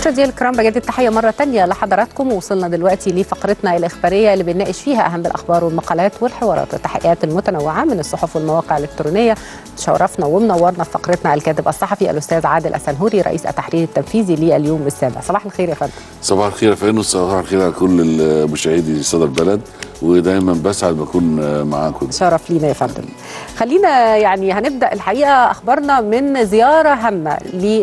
مشاهدينا الكرام بجد التحيه مره تانية لحضراتكم ووصلنا دلوقتي لفقرتنا الاخباريه اللي بنناقش فيها اهم الاخبار والمقالات والحوارات والتحقيقات المتنوعه من الصحف والمواقع الالكترونيه شرفنا ومنورنا في فقرتنا الكاتب الصحفي الاستاذ عادل السنهوري رئيس التحرير التنفيذي لليوم السابع صباح الخير يا فندم صباح الخير يا فانوس صباح الخير على كل مشاهدي صدى البلد ودايما بسعد بكون معاكم شرف لينا يا فندم خلينا يعني هنبدا الحقيقه اخبارنا من زياره هامه ل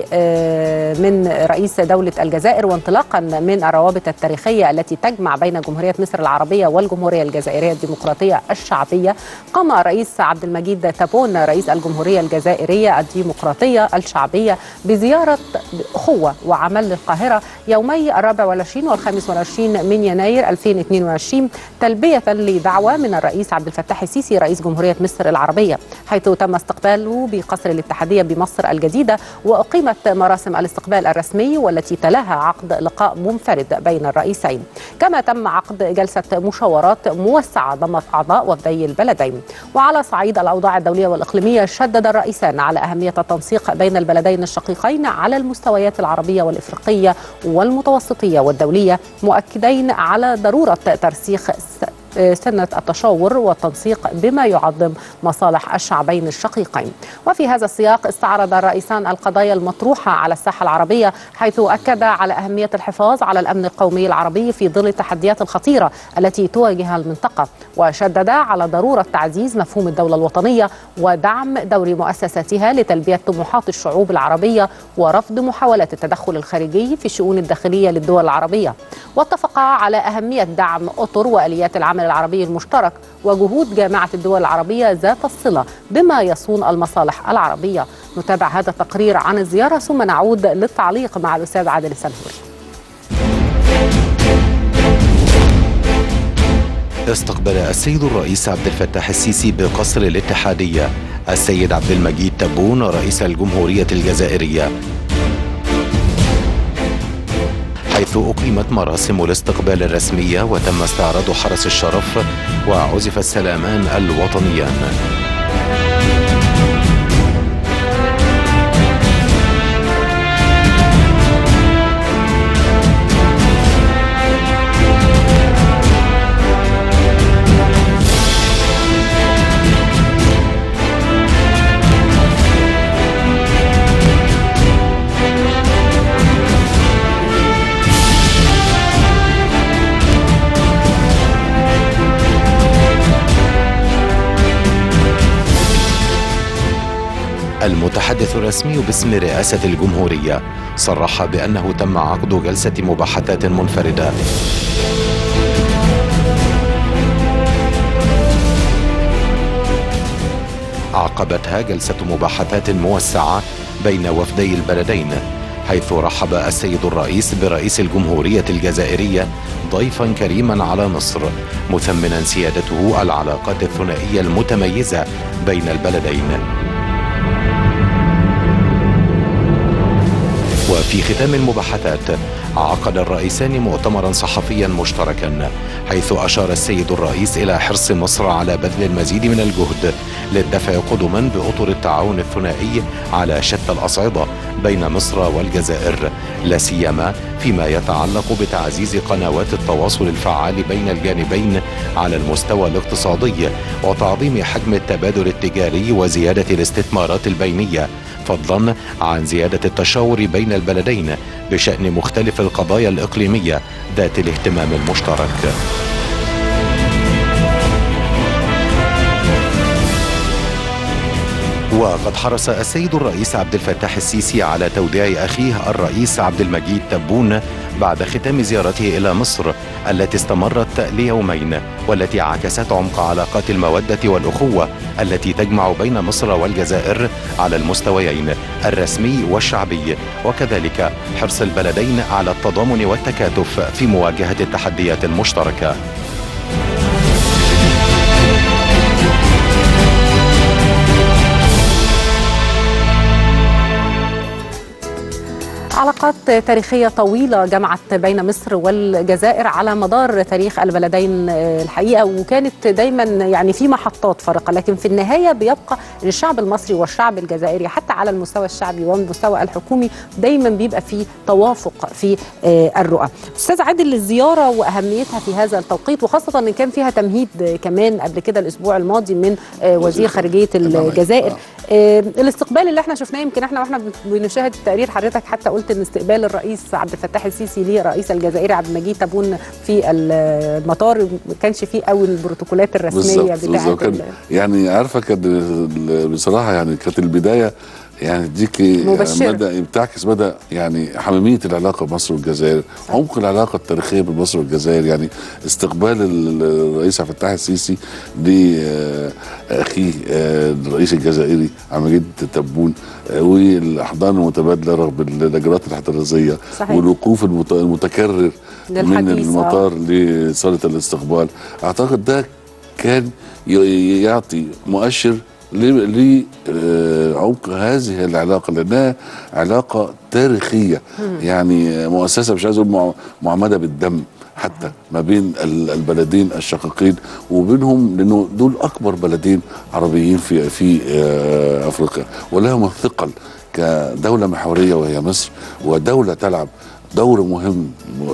من رئيس دوله الجزائر وانطلاقا من الروابط التاريخيه التي تجمع بين جمهوريه مصر العربيه والجمهوريه الجزائريه الديمقراطيه الشعبيه قام الرئيس عبد المجيد تابون رئيس الجمهوريه الجزائريه الديمقراطيه الشعبيه بزياره اخوه وعمل للقاهره يومي الرابع والعشرين والخامس والعشرين من يناير 2022 تلبيه لدعوه من الرئيس عبد الفتاح السيسي رئيس جمهوريه مصر العربيه حيث تم استقباله بقصر الاتحاديه بمصر الجديده واقيمت مراسم الاستقبال الرسمي والتي تلاها عقد لقاء منفرد بين الرئيسين كما تم عقد جلسه مشاورات موسعه ضمت اعضاء وفدي البلدين وعلى صعيد الاوضاع الدوليه والاقليميه شدد الرئيسان على اهميه التنسيق بين البلدين الشقيقين على المستويات العربيه والافريقيه والمتوسطيه والدوليه مؤكدين على ضروره ترسيخ سنة التشاور والتنسيق بما يعظم مصالح الشعبين الشقيقين وفي هذا السياق استعرض الرئيسان القضايا المطروحة على الساحة العربية حيث أكد على أهمية الحفاظ على الأمن القومي العربي في ظل التحديات الخطيرة التي تواجهها المنطقة وشدد على ضرورة تعزيز مفهوم الدولة الوطنية ودعم دور مؤسساتها لتلبية طموحات الشعوب العربية ورفض محاولات التدخل الخارجي في الشؤون الداخلية للدول العربية واتفقا على أهمية دعم أطر وآليات العمل العربي المشترك وجهود جامعة الدول العربية ذات الصلة بما يصون المصالح العربية نتابع هذا التقرير عن الزيارة ثم نعود للتعليق مع الأستاذ عادل السنهوري استقبل السيد الرئيس عبد الفتاح السيسي بقصر الاتحادية السيد عبد المجيد تبون رئيس الجمهورية الجزائرية حيث أقيمت مراسم الاستقبال الرسمية وتم استعراض حرس الشرف وعزف السلامان الوطنيان المتحدث الرسمي باسم رئاسة الجمهورية صرح بأنه تم عقد جلسة مباحثات منفردة عقبتها جلسة مباحثات موسعة بين وفدي البلدين حيث رحب السيد الرئيس برئيس الجمهورية الجزائرية ضيفا كريما على مصر مثمنا سيادته العلاقات الثنائية المتميزة بين البلدين وفي ختام المباحثات عقد الرئيسان مؤتمرا صحفيا مشتركا حيث أشار السيد الرئيس إلى حرص مصر على بذل المزيد من الجهد للدفع قدما بأطر التعاون الثنائي على شتى الأصعدة بين مصر والجزائر لا سيما فيما يتعلق بتعزيز قنوات التواصل الفعال بين الجانبين على المستوى الاقتصادي وتعظيم حجم التبادل التجاري وزيادة الاستثمارات البينية فضلا عن زيادة التشاور بين البلدين بشأن مختلف القضايا الإقليمية ذات الاهتمام المشترك وقد حرص السيد الرئيس عبد الفتاح السيسي على توديع أخيه الرئيس عبد المجيد تبون بعد ختام زيارته إلى مصر التي استمرت ليومين والتي عكست عمق علاقات المودة والأخوة التي تجمع بين مصر والجزائر على المستويين الرسمي والشعبي وكذلك حرص البلدين على التضامن والتكاتف في مواجهة التحديات المشتركة علاقات تاريخية طويلة جمعت بين مصر والجزائر على مدار تاريخ البلدين الحقيقة وكانت دايما يعني في محطات فارقة لكن في النهاية بيبقى أن الشعب المصري والشعب الجزائري حتى على المستوى الشعبي والمستوى الحكومي دايما بيبقى في توافق في الرؤى أستاذ عادل الزيارة وأهميتها في هذا التوقيت وخاصة أن كان فيها تمهيد كمان قبل كده الأسبوع الماضي من وزير خارجية الجزائر الاستقبال اللي احنا شفناه يمكن احنا واحنا بنشاهد التقرير حضرتك حتى قلت ان استقبال الرئيس عبد الفتاح السيسي للرئيس الجزائري عبد المجيد تبون في المطار ما كانش فيه قوي البروتوكولات الرسميه بتاعه كان يعني عارفه كان بصراحه يعني كانت البدايه يعني ديك مدى بتعكس مدى يعني حميميه العلاقه بين مصر والجزائر عمق العلاقه التاريخيه بين مصر والجزائر يعني استقبال الرئيس عبد الفتاح السيسي لاخيه الرئيس الجزائري عبد المجيد تبون والاحضان المتبادله رغم الاجراءات الاحترازيه صحيح. والوقوف المتكرر من المطار لصاله الاستقبال اعتقد ده كان يعطي مؤشر لعمق هذه العلاقه لانها علاقه تاريخيه يعني مؤسسه مش عايز اقول معمده بالدم حتى ما بين البلدين الشقيقين وبينهم لانه دول اكبر بلدين عربيين في في افريقيا ولهم الثقل كدوله محوريه وهي مصر ودوله تلعب دور مهم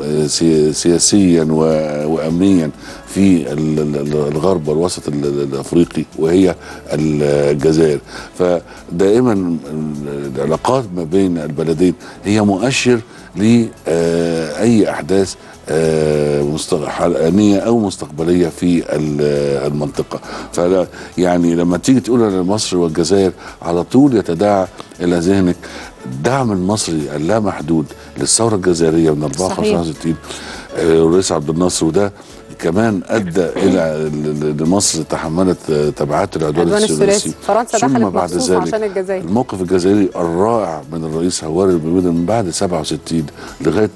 سياسيا وامنيا في الغرب والوسط الافريقي وهي الجزائر فدائما العلاقات ما بين البلدين هي مؤشر لاي احداث حلقانيه او مستقبليه في المنطقه فلا يعني لما تيجي تقول على مصر والجزائر على طول يتداعى الى ذهنك الدعم المصري اللامحدود للثوره الجزائريه من 54 60 الرئيس عبد الناصر وده كمان ادى الى لمصر تحملت تبعات العدوان الثلاثي فرنسا دخلت بعد ذلك عشان الجزائر الموقف الجزائري الرائع من الرئيس هواري بن من بعد 67 لغايه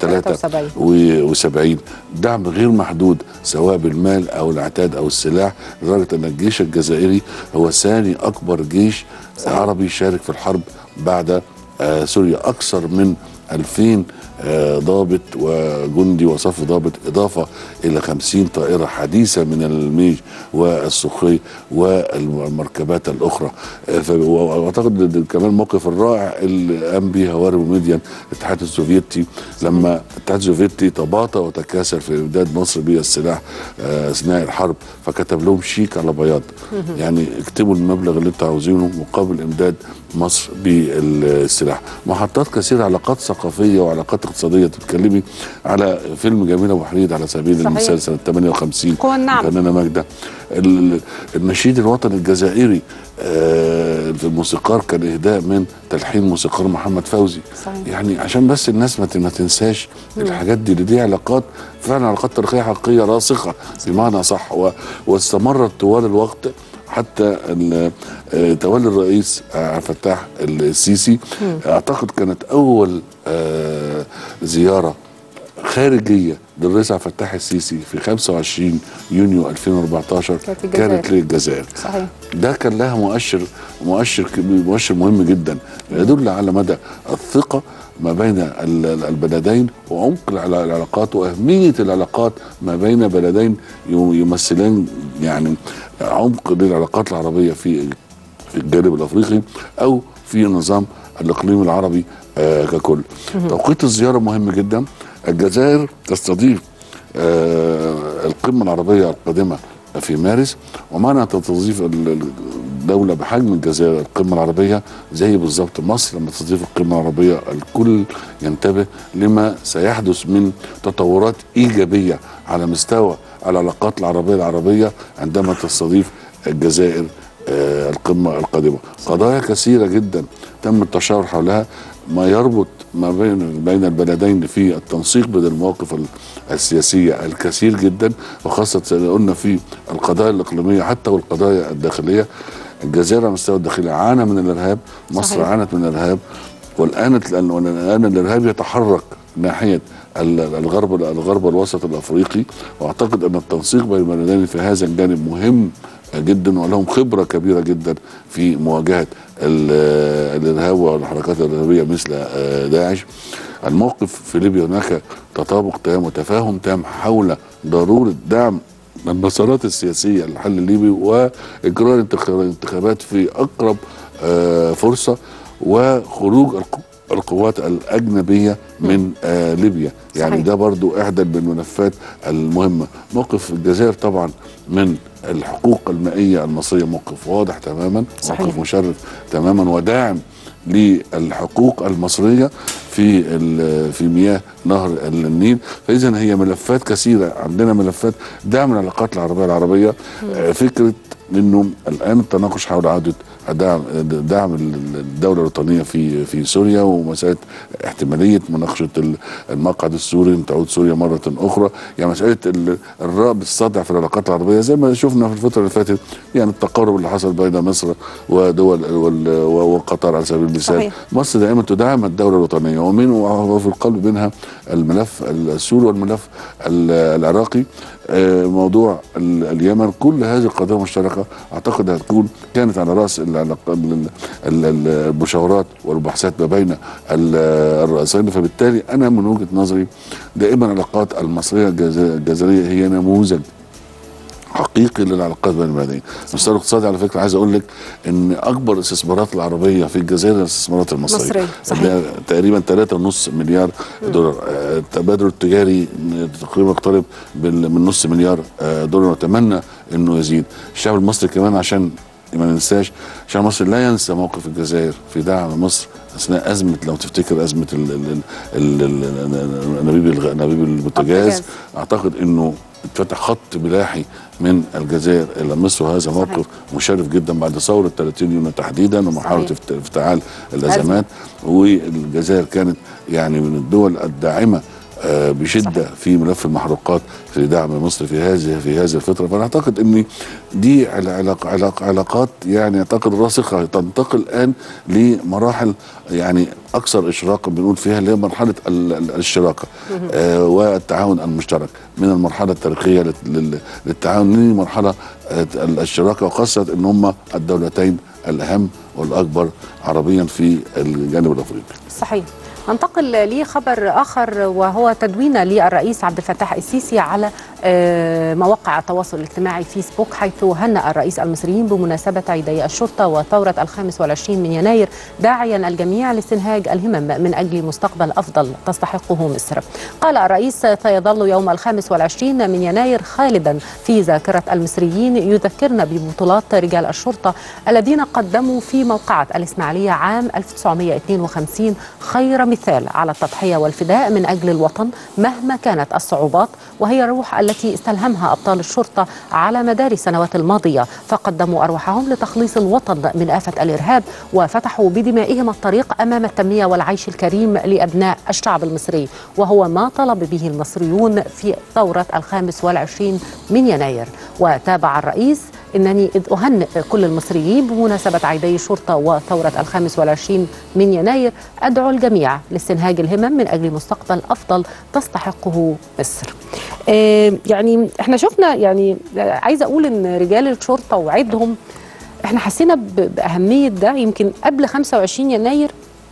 73 دعم غير محدود سواء بالمال او العتاد او السلاح لدرجه ان الجيش الجزائري هو ثاني اكبر جيش صحيح. عربي شارك في الحرب بعد آه سوريا اكثر من 2000 آه ضابط وجندي وصف ضابط إضافة إلى 50 طائرة حديثة من الميج والسخري والمركبات الأخرى آه وأعتقد كمان الموقف الرائع اللي قام به هواري وميديان الاتحاد السوفيتي لما الاتحاد السوفيتي تباطأ وتكاثر في إمداد مصر بالسلاح أثناء الحرب فكتب لهم شيك على بياض يعني اكتبوا المبلغ اللي انتوا عاوزينه مقابل إمداد مصر بالسلاح محطات كثيرة علاقات ثقافية وعلاقات اقتصاديه تتكلمي على فيلم جميل ابو حميد على سبيل صحيح. المثال سنه 58 قوى النعم فنانه ماجده النشيد الوطني الجزائري آه الموسيقار كان اهداء من تلحين موسيقار محمد فوزي صحيح. يعني عشان بس الناس ما تنساش الحاجات دي دي علاقات فعلا علاقات تاريخيه حقيقيه راسخه بمعنى صح واستمرت طوال الوقت حتى تولي الرئيس عبد الفتاح السيسي اعتقد كانت اول زياره خارجيه للرئيس عبد الفتاح السيسي في 25 يونيو 2014 كانت, كانت للجزائر صحيح ده كان لها مؤشر مؤشر مؤشر مهم جدا يدل على مدى الثقه ما بين البلدين وعمق العلاقات واهميه العلاقات ما بين بلدين يمثلان يعني عمق للعلاقات العربيه في في الجانب الافريقي او في النظام الاقليمي العربي آه ككل. توقيت الزياره مهم جدا الجزائر تستضيف آه القمه العربيه القادمه في مارس ومعنى تستضيف دولة بحجم الجزائر القمة العربية زي بالظبط مصر لما تستضيف القمة العربية الكل ينتبه لما سيحدث من تطورات إيجابية على مستوى العلاقات العربية العربية عندما تستضيف الجزائر آه القمة القادمة قضايا كثيرة جدا تم التشاور حولها ما يربط ما بين بين البلدين في التنسيق بين المواقف السياسيه الكثير جدا وخاصه قلنا في القضايا الاقليميه حتى والقضايا الداخليه الجزائر على المستوى الداخلي عانى من الارهاب مصر صحيح. عانت من الارهاب والان الان الارهاب يتحرك ناحيه الغرب الغرب والوسط الافريقي واعتقد ان التنسيق بين البلدين في هذا الجانب مهم جدا ولهم خبره كبيره جدا في مواجهه الارهاب والحركات الارهابيه مثل داعش الموقف في ليبيا هناك تطابق تام وتفاهم تام حول ضروره دعم المسارات السياسيه للحل الليبي واجراء الانتخ- الانتخابات في اقرب آه، فرصه وخروج الق- القوات الاجنبيه من آه ليبيا يعني صحيح. ده برضو احدى من الملفات المهمه موقف الجزائر طبعا من الحقوق المائيه المصريه موقف واضح تماما صحيح. موقف مشرف تماما وداعم للحقوق المصريه في ال- في مياه نهر النيل فاذا هي ملفات كثيره عندنا ملفات دعم العلاقات العربيه العربيه آه، فكره انه الان التناقش حول عوده دعم دعم الدوله الوطنيه في في سوريا ومساله احتماليه مناقشه ال- المقعد السوري ان تعود سوريا مره اخرى يعني مساله ال- الرعب الساطع في العلاقات العربيه زي ما شفنا في الفتره اللي فاتت يعني التقارب اللي حصل بين مصر ودول وال- وقطر على سبيل المثال صحيح. مصر دائما تدعم الدوله الوطنيه ومن وفي القلب منها الملف السوري والملف ال- العراقي آه، موضوع ال- اليمن كل هذه القضايا المشتركه اعتقد هتكون كانت على راس العلاق- ال- ال- ال- المشاورات والبحثات ما بين ال- الرئيسين فبالتالي انا من وجهه نظري دائما العلاقات المصريه الجز- الجزائريه هي نموذج حقيقي للعلاقات بين البلدين المستوى الاقتصادي على فكره عايز اقول لك ان اكبر الاستثمارات العربيه في الجزائر الاستثمارات المصريه مصرية، صحيح. اللي هي تقريبا 3.5 مليار دولار آه، التبادل التجاري تقريبا يقترب بال- من نص مليار آه، دولار نتمنى انه يزيد الشعب المصري كمان عشان ما ننساش الشعب المصري لا ينسى موقف الجزائر في دعم مصر اثناء ازمه لو تفتكر ازمه ال- ال- ال- ال- ال- انابيب الغ- انابيب البوتاجاز البوتاجاز. اعتقد انه اتفتح خط ملاحي من الجزائر الى مصر وهذا موقف مشرف جدا بعد ثوره 30 يونيو تحديدا ومحاوله صحيح. افت- افتعال الازمات والجزائر كانت يعني من الدول الداعمه آه، بشده صحيح. في ملف المحروقات في دعم مصر في هذه في هذه الفتره فانا اعتقد ان دي عل- علاق علاق علاقات يعني اعتقد راسخه تنتقل الان لمراحل يعني اكثر اشراقا بنقول فيها اللي هي مرحله ال- ال- الشراكه آه والتعاون المشترك من المرحله التاريخيه لل- لل- للتعاون لمرحله آه، الشراكه وخاصه ان هم الدولتين الاهم والاكبر عربيا في الجانب الافريقي صحيح ننتقل لخبر اخر وهو تدوين للرئيس عبد الفتاح السيسي على آه، مواقع التواصل الاجتماعي فيسبوك حيث هنأ الرئيس المصريين بمناسبة عيدي الشرطة وثورة الخامس والعشرين من يناير داعيا الجميع لاستنهاج الهمم من أجل مستقبل أفضل تستحقه مصر قال الرئيس سيظل يوم الخامس والعشرين من يناير خالدا في ذاكرة المصريين يذكرنا ببطولات رجال الشرطة الذين قدموا في موقعة الإسماعيلية عام 1952 خير مثال على التضحية والفداء من أجل الوطن مهما كانت الصعوبات وهي الروح التي استلهمها أبطال الشرطة على مدار السنوات الماضية فقدموا أرواحهم لتخليص الوطن من آفة الإرهاب وفتحوا بدمائهم الطريق أمام التنمية والعيش الكريم لأبناء الشعب المصري وهو ما طلب به المصريون في ثورة الخامس والعشرين من يناير وتابع الرئيس إنني إذ أهنئ كل المصريين بمناسبة عيدي الشرطة وثورة الخامس والعشرين من يناير أدعو الجميع لاستنهاج الهمم من أجل مستقبل أفضل تستحقه مصر آه، يعني احنا شفنا يعني عايزة أقول إن رجال الشرطة وعيدهم احنا حسينا ب- بأهمية ده يمكن قبل 25 يناير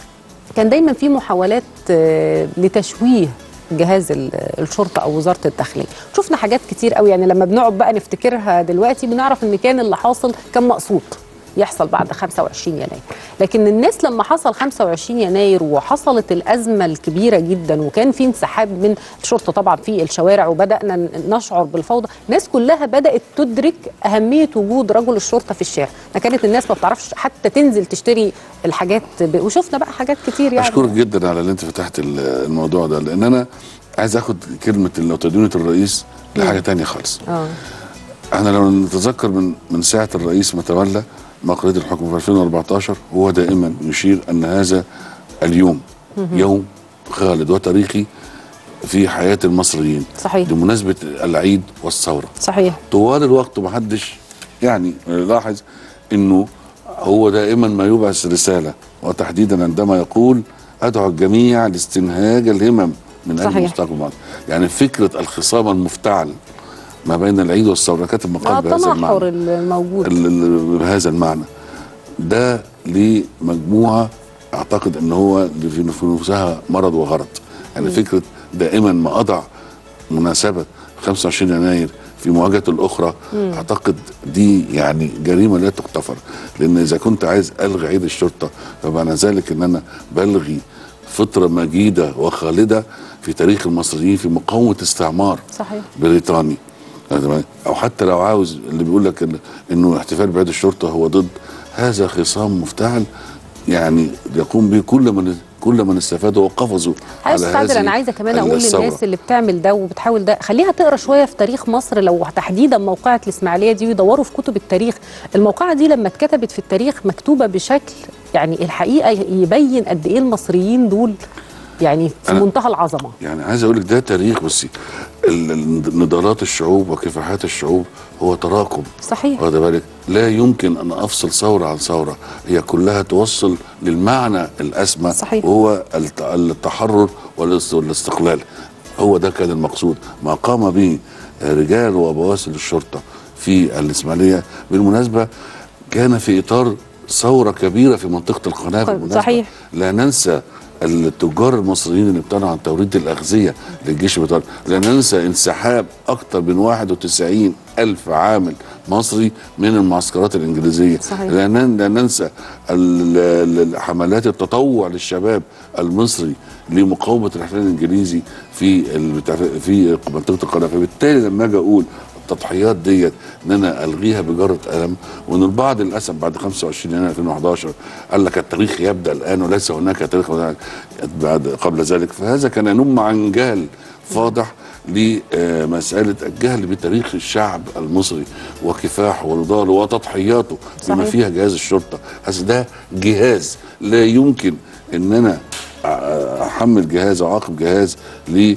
كان دايما في محاولات آه، لتشويه جهاز ال- الشرطه او وزاره الداخليه شفنا حاجات كتير قوي يعني لما بنقعد بقى نفتكرها دلوقتي بنعرف ان كان اللي حاصل كان مقصود يحصل بعد 25 يناير لكن الناس لما حصل 25 يناير وحصلت الأزمة الكبيرة جدا وكان في انسحاب من الشرطة طبعا في الشوارع وبدأنا ن- نشعر بالفوضى الناس كلها بدأت تدرك أهمية وجود رجل الشرطة في الشارع ما كانت الناس ما بتعرفش حتى تنزل تشتري الحاجات ب... وشفنا بقى حاجات كتير يعني اشكرك جدا على اللي انت فتحت ال- الموضوع ده لان انا عايز اخد كلمه لو تدوينه الرئيس لحاجه تانية خالص اه احنا لو نتذكر من من ساعه الرئيس ما تولى مقرية الحكم في 2014 هو دائما يشير ان هذا اليوم يوم خالد وتاريخي في حياه المصريين صحيح بمناسبه العيد والثوره صحيح طوال الوقت محدش يعني لاحظ انه هو دائما ما يبعث رساله وتحديدا عندما يقول ادعو الجميع لاستنهاج الهمم من اجل صحيح. مستقبل مصر يعني فكره الخصام المفتعل ما بين العيد والثوره كانت اه مقال بهذا التناحر المعنى الموجود ال- ال- بهذا المعنى ده لمجموعه اعتقد ان هو في في نفسها مرض وغرض يعني فكره دائما ما اضع مناسبه 25 يناير في مواجهه الاخرى اعتقد دي يعني جريمه لا تغتفر لان اذا كنت عايز الغي عيد الشرطه فمعنى ذلك ان انا بلغي فتره مجيده وخالده في تاريخ المصريين في مقاومه استعمار صحيح بريطاني او حتى لو عاوز اللي بيقول لك إن- انه احتفال بعيد الشرطه هو ضد هذا خصام مفتعل يعني يقوم به كل من كل من استفاد وقفزوا عايز على عادل هذه انا عايزه كمان اقول الثورة. للناس اللي بتعمل ده وبتحاول ده خليها تقرا شويه في تاريخ مصر لو تحديدا موقعة الاسماعيليه دي ويدوروا في كتب التاريخ الموقعة دي لما اتكتبت في التاريخ مكتوبه بشكل يعني الحقيقه يبين قد ايه المصريين دول يعني في أنا- منتهى العظمه يعني عايز اقول لك ده تاريخ بس ال- ال- نضالات الشعوب وكفاحات الشعوب هو تراكم صحيح واخد بالك لا يمكن ان افصل ثوره عن ثوره هي كلها توصل للمعنى الاسمى صحيح. وهو الت- التحرر والاست- والاستقلال هو ده كان المقصود ما قام به رجال وبواسل الشرطه في الاسماعيليه بالمناسبه كان في اطار ثوره كبيره في منطقه القناه طيب، بالمناسبة. صحيح. لا ننسى التجار المصريين اللي امتنعوا عن توريد الأغذية للجيش البريطاني لا ننسى انسحاب أكثر من 91 ألف عامل مصري من المعسكرات الإنجليزية صحيح. لا نن- لا ننسى ال- ال- حملات التطوع للشباب المصري لمقاومة الاحتلال الإنجليزي في ال- في منطقة القناة فبالتالي لما أجي أقول التضحيات ديت ان انا الغيها بجره قلم وان البعض للاسف بعد 25 يناير 2011 قال لك التاريخ يبدا الان وليس هناك تاريخ بعد قبل ذلك فهذا كان ينم عن جهل فاضح لمسألة الجهل بتاريخ الشعب المصري وكفاحه ونضاله وتضحياته بما صحيح. فيها جهاز الشرطة هذا ده جهاز لا يمكن ان انا احمل جهاز او اعاقب جهاز ل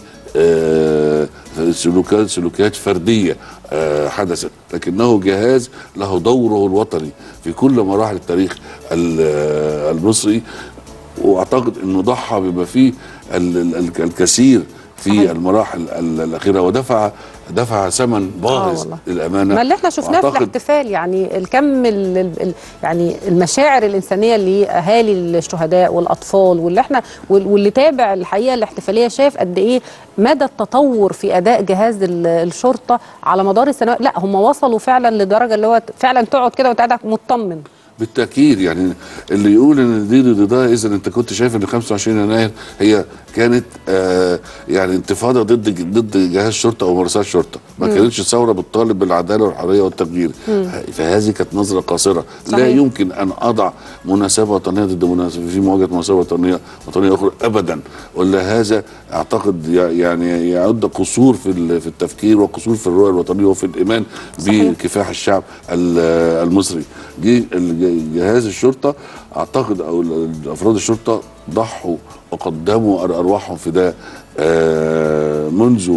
آه، سلوكات سلوكيات فرديه آه، حدثت لكنه جهاز له دوره الوطني في كل مراحل التاريخ ال- آه، المصري واعتقد انه ضحى بما فيه ال- ال- ال- الكثير في صحيح. المراحل ال- الاخيره ودفع دفع ثمن باهظ والله. للامانه ما اللي احنا شفناه في وأعتقد- الاحتفال يعني الكم ال ال ال يعني المشاعر الانسانيه لاهالي الشهداء والاطفال واللي احنا وال- واللي تابع الحقيقه الاحتفاليه شاف قد ايه مدى التطور في اداء جهاز ال- الشرطه على مدار السنوات لا هم وصلوا فعلا لدرجه اللي هو فعلا تقعد كده وانت قاعد مطمن بالتاكيد يعني اللي يقول ان دي ضد ده اذا انت كنت شايف ان 25 يناير هي كانت آه يعني انتفاضه ضد ضد جهاز شرطه او مؤسسات شرطه ما كانتش ثوره بتطالب بالعداله والحريه والتغيير فهذه كانت نظره قاصره لا صحيح. يمكن ان اضع مناسبه وطنيه ضد مناسبه في مواجهه مناسبه وطنيه وطنيه اخرى ابدا ولا هذا اعتقد ي- يعني يعد قصور في ال- في التفكير وقصور في الرؤيه الوطنيه وفي الايمان صحيح. بكفاح الشعب ال- المصري جه ال- جهاز الشرطه اعتقد او ال- افراد الشرطه ضحوا وقدموا أر- ارواحهم فداء آه، منذ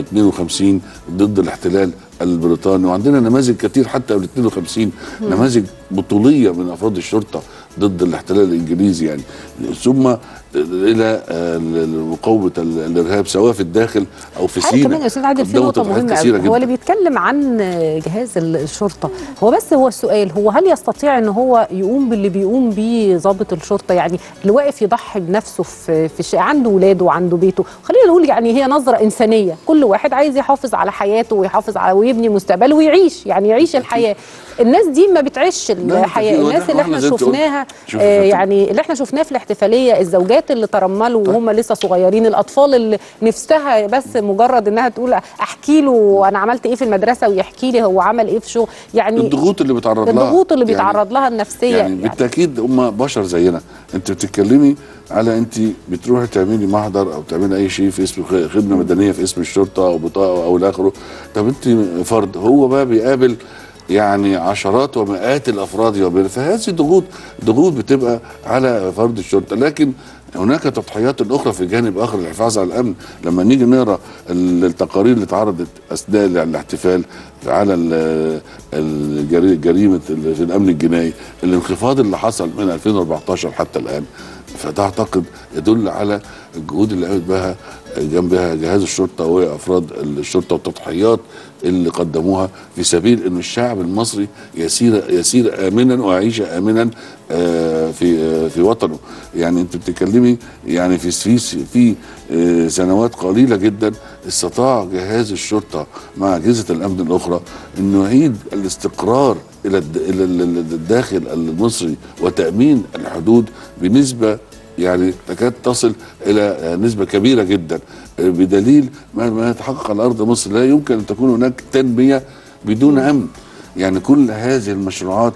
52 ضد الاحتلال البريطاني وعندنا نماذج كتير حتى قبل 52 نماذج بطوليه من افراد الشرطه ضد الاحتلال الانجليزي يعني ثم الى آه، مقاومه ال- الارهاب سواء في الداخل او في حاجه سيناء كمان يا استاذ عادل في قدموا نقطه تضحيات مهمه كثيرة قوي هو جداً. اللي بيتكلم عن جهاز ال- الشرطه هو بس هو السؤال هو هل يستطيع ان هو يقوم باللي بيقوم بيه ضابط الشرطه يعني اللي واقف يضحي بنفسه في في الشيء عنده ولاده وعنده بيته خلينا نقول يعني هي نظره انسانيه كل واحد عايز يحافظ على حياته ويحافظ على ويبني مستقبله ويعيش يعني يعيش الحياه الناس دي ما بتعيش الحياه بالتأكيد. الناس اللي وإحنا احنا زي ما أنت قلت. شفناها شوف آه يا فندم. يعني اللي احنا شفناه في الاحتفاليه الزوجات اللي ترملوا وهم لسه صغيرين الاطفال اللي نفسها بس مجرد انها تقول احكي له انا عملت ايه في المدرسه ويحكي لي هو عمل ايه في شغل يعني الضغوط اللي بيتعرض لها الضغوط اللي يعني- بيتعرض لها النفسيه يعني بالتاكيد هم بشر زينا انت بتتكلمي على انت بتروحي تعملي محضر او تعملي اي شيء في اسم خ- خدمه مدنيه في اسم الشرطه او بطاقه او الى اخره طب انت فرد هو بقى بيقابل يعني عشرات ومئات الافراد يوميا فهذه ضغوط ضغوط بتبقى على فرد الشرطه لكن هناك تضحيات اخرى في جانب اخر للحفاظ على الامن لما نيجي نقرا ال- التقارير اللي اتعرضت اثناء الاحتفال على ال- الجري- جريمه ال- في الامن الجنائي الانخفاض اللي حصل من 2014 حتى الان فده اعتقد يدل على الجهود اللي قامت بها جنبها جهاز الشرطه وافراد الشرطه والتضحيات اللي قدموها في سبيل ان الشعب المصري يسير يسير امنا ويعيش امنا آه، في آه، في وطنه يعني انت بتتكلمي يعني في في في آه، سنوات قليله جدا استطاع جهاز الشرطه مع اجهزه الامن الاخرى انه يعيد الاستقرار الى الد- الى ال- ال- الداخل المصري وتامين الحدود بنسبه يعني تكاد تصل الى نسبه كبيره جدا بدليل ما ما يتحقق على ارض مصر لا يمكن ان تكون هناك تنميه بدون امن يعني كل هذه المشروعات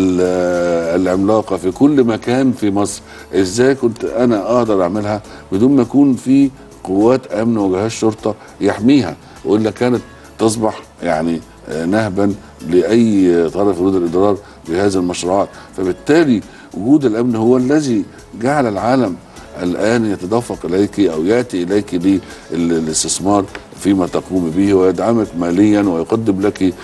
ال- العملاقه في كل مكان في مصر ازاي كنت انا اقدر اعملها بدون ما يكون في قوات امن وجهاز شرطه يحميها والا كانت تصبح يعني آه، نهبا لاي طرف يريد الاضرار بهذه المشروعات فبالتالي وجود الامن هو الذي جعل العالم الان يتدفق اليك او ياتي اليك للاستثمار فيما تقوم به ويدعمك ماليا ويقدم لك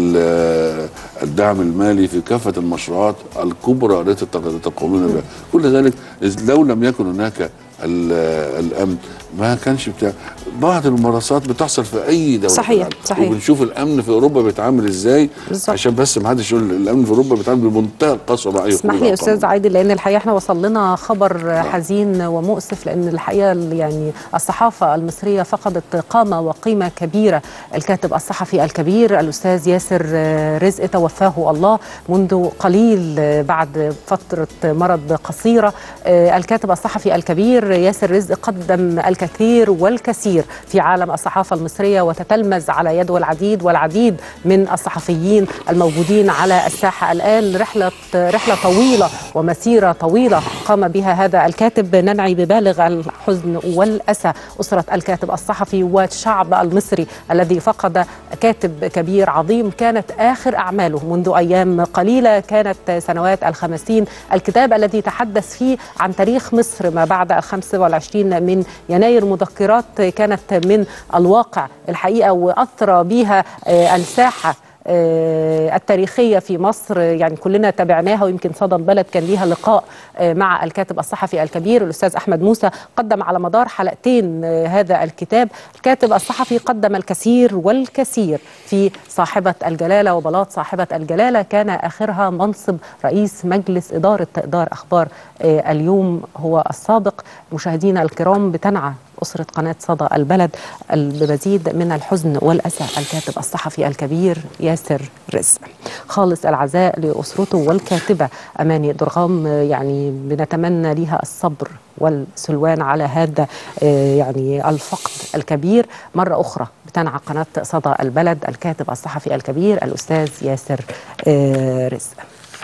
ال- الدعم المالي في كافه المشروعات الكبرى التي تقومون بها كل ذلك إذ لو لم يكن هناك ال- الامن ما كانش بتاع بعض الممارسات بتحصل في اي دوله صحيح، في العالم. صحيح. وبنشوف الامن في اوروبا بيتعامل ازاي بالظبط. عشان بس ما حدش يقول الامن في اوروبا بيتعامل بمنتهى القسوه مع اي اسمح خروج لي يا عن استاذ قانون. عادل لان الحقيقه احنا وصل لنا خبر حزين ومؤسف لان الحقيقه يعني الصحافه المصريه فقدت قامه وقيمه كبيره الكاتب الصحفي الكبير الاستاذ ياسر رزق توفاه الله منذ قليل بعد فتره مرض قصيره الكاتب الصحفي الكبير ياسر رزق قدم الكثير والكثير في عالم الصحافه المصريه وتتلمذ على يده العديد والعديد من الصحفيين الموجودين على الساحه الان رحله رحله طويله ومسيره طويله قام بها هذا الكاتب ننعي ببالغ الحزن والاسى اسره الكاتب الصحفي والشعب المصري الذي فقد كاتب كبير عظيم كانت اخر اعماله منذ ايام قليله كانت سنوات الخمسين الكتاب الذي تحدث فيه عن تاريخ مصر ما بعد الخمس والعشرين من يناير مذكرات كانت من الواقع الحقيقه واثرى بها آه، الساحه آه، التاريخية في مصر يعني كلنا تابعناها ويمكن صدى البلد كان ليها لقاء آه، مع الكاتب الصحفي الكبير الأستاذ أحمد موسى قدم على مدار حلقتين آه، هذا الكتاب الكاتب الصحفي قدم الكثير والكثير في صاحبة الجلالة وبلاط صاحبة الجلالة كان آخرها منصب رئيس مجلس إدارة إدار أخبار آه، اليوم هو السابق مشاهدينا الكرام بتنعى أسرة قناة صدى البلد بمزيد من الحزن والأسى الكاتب الصحفي الكبير ياسر رزق خالص العزاء لأسرته والكاتبة أماني درغام يعني بنتمنى لها الصبر والسلوان على هذا آه، يعني الفقد الكبير مرة أخرى بتنعى قناة صدى البلد الكاتب الصحفي الكبير الأستاذ ياسر آه، رزق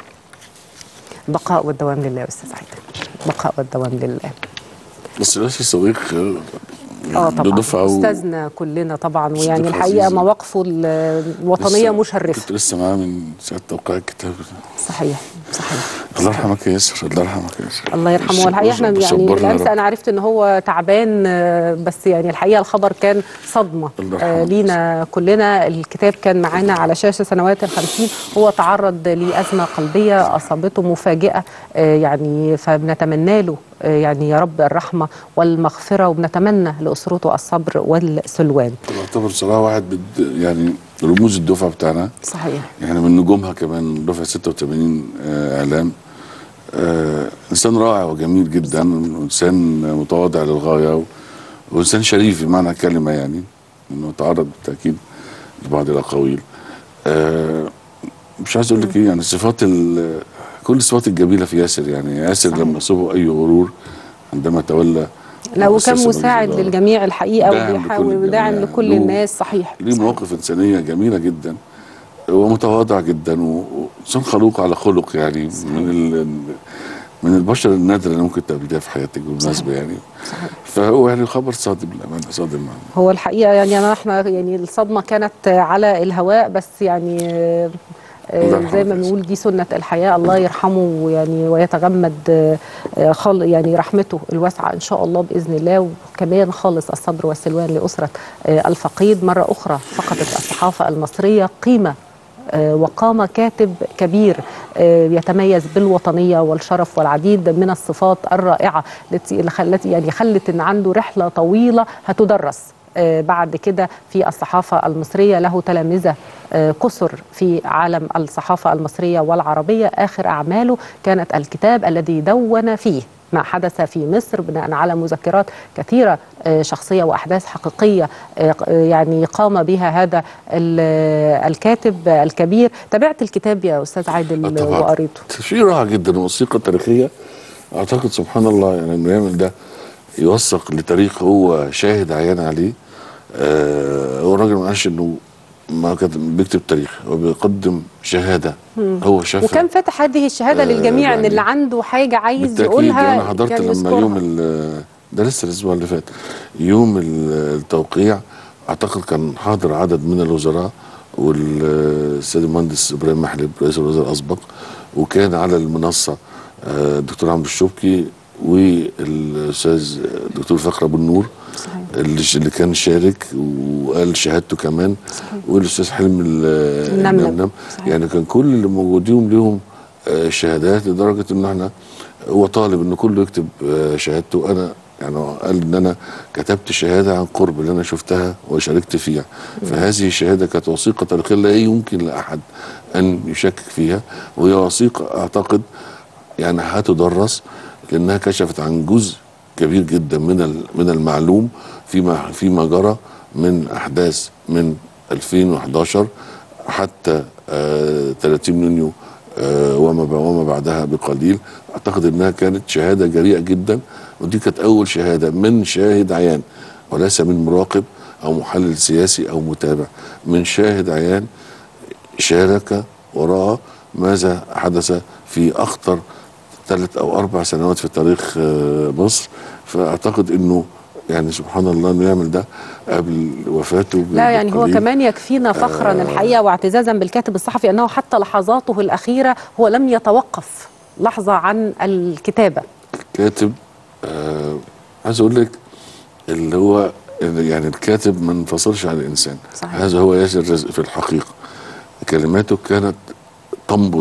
بقاء والدوام لله يا أستاذ عيد بقاء والدوام لله بس لاشي صديق اه طبعا دفعه و- استاذنا كلنا طبعا صديق ويعني الحقيقه عزيز. مواقفه ال- الوطنيه لسه- مشرفه كنت لسه معاه من ساعه توقيع الكتاب صحيح صحيح الله يرحمك يا ياسر الله يرحمك يا ياسر الله يرحمه بس- والحقيقه احنا بس- يعني صبرنا يا بالامس رب. انا عرفت ان هو تعبان آه، بس يعني الحقيقه الخبر كان صدمه الله آه، يرحمه. لينا كلنا الكتاب كان معانا على شاشه سنوات الخمسين هو تعرض لازمه قلبيه اصابته مفاجئه آه، يعني فبنتمنى له آه، يعني يا رب الرحمه والمغفره وبنتمنى لاسرته الصبر والسلوان يعتبر صراحه واحد بد يعني رموز الدفعه بتاعنا صحيح يعني من نجومها كمان دفعه 86 آه اعلام آه انسان رائع وجميل جدا وانسان متواضع للغايه و- وانسان شريف بمعنى الكلمه يعني انه تعرض بالتاكيد لبعض الاقاويل آه مش عايز اقول لك ايه يعني صفات ال- كل الصفات الجميله في ياسر يعني ياسر صحيح. لما يصيبه اي غرور عندما تولى لا وكان مؤسسة مساعد الإدارة. للجميع الحقيقه داعم وبيحاول لكل وداعم الجميع. لكل له- الناس صحيح ليه صحيح. مواقف انسانيه جميله جدا ومتواضع جدا و- وانسان خلوق على خلق يعني من ال من البشر النادره اللي ممكن تقابليها في حياتك بالمناسبه يعني صحيح. فهو يعني خبر صادم بالامانه صادم معنا هو الحقيقه يعني انا احنا يعني الصدمه كانت على الهواء بس يعني آه، آه، الله يرحمه زي ما يا بنقول دي سنه الحياه الله يرحمه ويعني ويتغمد آه، آه، خال يعني رحمته الواسعه ان شاء الله باذن الله وكمان خالص الصبر والسلوان لاسره آه، الفقيد مره اخرى فقدت الصحافه المصريه قيمه آه، وقام كاتب كبير آه، يتميز بالوطنيه والشرف والعديد من الصفات الرائعه التي اللي خلت يعني خلت ان عنده رحله طويله هتدرس آه، بعد كده في الصحافة المصرية له تلامذة آه، كثر في عالم الصحافة المصرية والعربية آخر أعماله كانت الكتاب الذي دون فيه ما حدث في مصر بناء على مذكرات كثيرة آه، شخصية وأحداث حقيقية آه، يعني قام بها هذا ال- الكاتب الكبير تابعت الكتاب يا أستاذ عادل طبعاً. وقريته شيء رائع جدا الموسيقى التاريخيه اعتقد سبحان الله يعني انه يعمل ده يوثق لتاريخ هو شاهد عيان عليه آه هو الراجل ما قالش انه ما كان بيكتب تاريخ هو بيقدم شهاده هو شافها وكان فاتح هذه الشهادة آه، للجميع أن يعني اللي عنده حاجة عايز بالتأكيد يقولها أنا حضرت كان لما يذكرها. يوم ال- ده لسه الأسبوع اللي فات يوم ال- التوقيع أعتقد كان حاضر عدد من الوزراء والسيد المهندس إبراهيم محلب رئيس الوزراء الأسبق وكان على المنصة آه، الدكتور عمرو الشوبكي والأستاذ الدكتور فخر أبو النور صحيح. اللي اللي كان شارك وقال شهادته كمان والاستاذ حلمي ال- النمنم. النمنم صحيح. يعني كان كل اللي موجودين ليهم آه، شهادات لدرجه ان احنا هو طالب ان كله يكتب آه، شهادته انا يعني هو قال ان انا كتبت شهاده عن قرب اللي انا شفتها وشاركت فيها فهذه الشهاده كانت وثيقه تاريخيه لا يمكن لاحد ان يشكك فيها وهي وثيقه اعتقد يعني هتدرس لانها كشفت عن جزء كبير جدا من ال- من المعلوم فيما فيما جرى من احداث من 2011 حتى آه 30 يونيو آه وما ب- وما بعدها بقليل اعتقد انها كانت شهاده جريئه جدا ودي كانت اول شهاده من شاهد عيان وليس من مراقب او محلل سياسي او متابع من شاهد عيان شارك وراء ماذا حدث في اخطر ثلاث او اربع سنوات في تاريخ آه، مصر فاعتقد انه يعني سبحان الله انه يعمل ده قبل وفاته لا يعني هو بقليل. كمان يكفينا فخرا الحقيقه واعتزازا بالكاتب الصحفي انه حتى لحظاته الاخيره هو لم يتوقف لحظه عن الكتابه كاتب آه عايز اقول لك اللي هو يعني الكاتب ما انفصلش عن الانسان صحيح. هذا هو ياسر رزق في الحقيقه كلماته كانت تنبض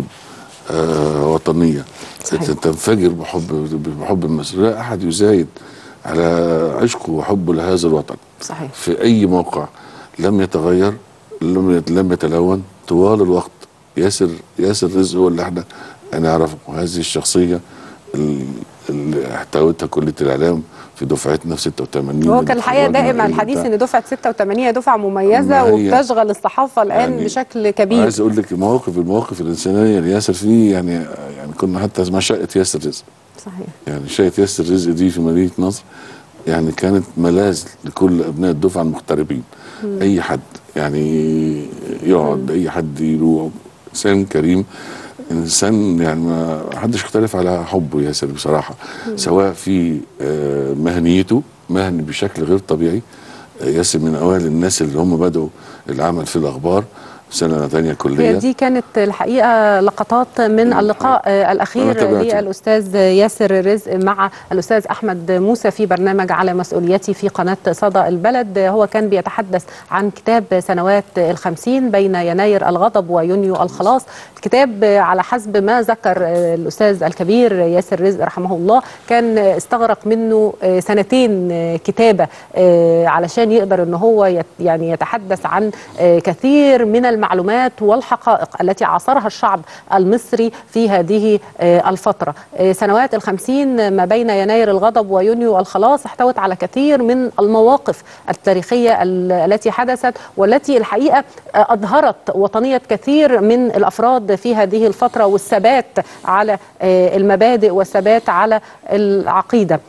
آه وطنيه صحيح. تنفجر بحب بحب مصر لا احد يزايد على عشقه وحبه لهذا الوطن صحيح في اي موقع لم يتغير لم يت- لم يتلون طوال الوقت ياسر ياسر رزق هو اللي احنا نعرفه وهذه الشخصيه ال- اللي احتوتها كليه الاعلام في دفعتنا في 86 هو كان الحقيقه اتخرجنا دائما اللي الحديث بتاع. ان دفعه 86 هي دفعه مميزه ما هي- وبتشغل الصحافه الان يعني بشكل كبير عايز اقول لك المواقف المواقف الانسانيه اللي ياسر فيه يعني يعني كنا حتى اسمها شقه ياسر رزق صحيح يعني شقه ياسر رزق دي في مدينه نصر يعني كانت ملاذ لكل ابناء الدفعه المغتربين اي حد يعني يقعد اي حد يروح انسان كريم انسان يعني ما حدش يختلف على حبه ياسر بصراحه سواء في آه، مهنيته مهني بشكل غير طبيعي آه، ياسر من اوائل الناس اللي هم بدأوا العمل في الاخبار سنه ثانيه هي كليه دي كانت الحقيقه لقطات من اللقاء آه، أنا الاخير تابعته. للاستاذ ياسر رزق مع الاستاذ احمد موسى في برنامج على مسؤوليتي في قناه صدى البلد هو كان بيتحدث عن كتاب سنوات الخمسين بين يناير الغضب ويونيو الخلاص الكتاب آه، على حسب ما ذكر آه، الاستاذ الكبير ياسر رزق رحمه الله كان آه، استغرق منه آه، سنتين آه، كتابه آه، علشان يقدر ان هو يت يعني يتحدث عن آه، كثير من المعلومات والحقائق التي عاصرها الشعب المصري في هذه آه، الفترة آه، سنوات الخمسين ما بين يناير الغضب ويونيو الخلاص احتوت على كثير من المواقف التاريخية ال- التي حدثت والتي الحقيقة آه، أظهرت وطنية كثير من الأفراد في هذه الفترة والثبات على آه، المبادئ والثبات على العقيدة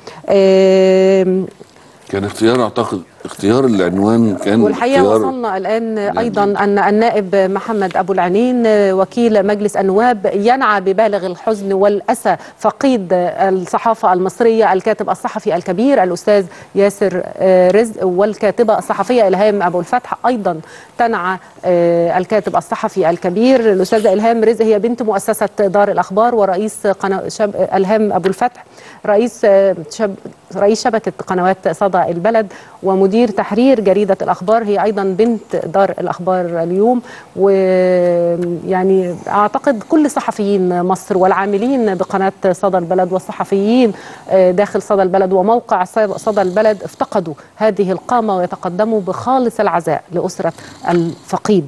آم، كان اختيار اعتقد اختيار العنوان كان والحقيقه اختيار وصلنا الان ايضا ان النائب محمد ابو العنين وكيل مجلس النواب ينعى ببالغ الحزن والاسى فقيد الصحافه المصريه الكاتب الصحفي الكبير الاستاذ ياسر آه، رزق والكاتبه الصحفيه الهام ابو الفتح ايضا تنعى آه، الكاتب الصحفي الكبير الاستاذه الهام رزق هي بنت مؤسسه دار الاخبار ورئيس قناه شب... الهام ابو الفتح رئيس آه، شب... رئيس شبكه قنوات صدى البلد ومدير مدير تحرير جريدة الأخبار هي أيضا بنت دار الأخبار اليوم ويعني أعتقد كل صحفيين مصر والعاملين بقناة صدى البلد والصحفيين آه، داخل صدى البلد وموقع صدى البلد افتقدوا هذه القامة ويتقدموا بخالص العزاء لأسرة الفقيد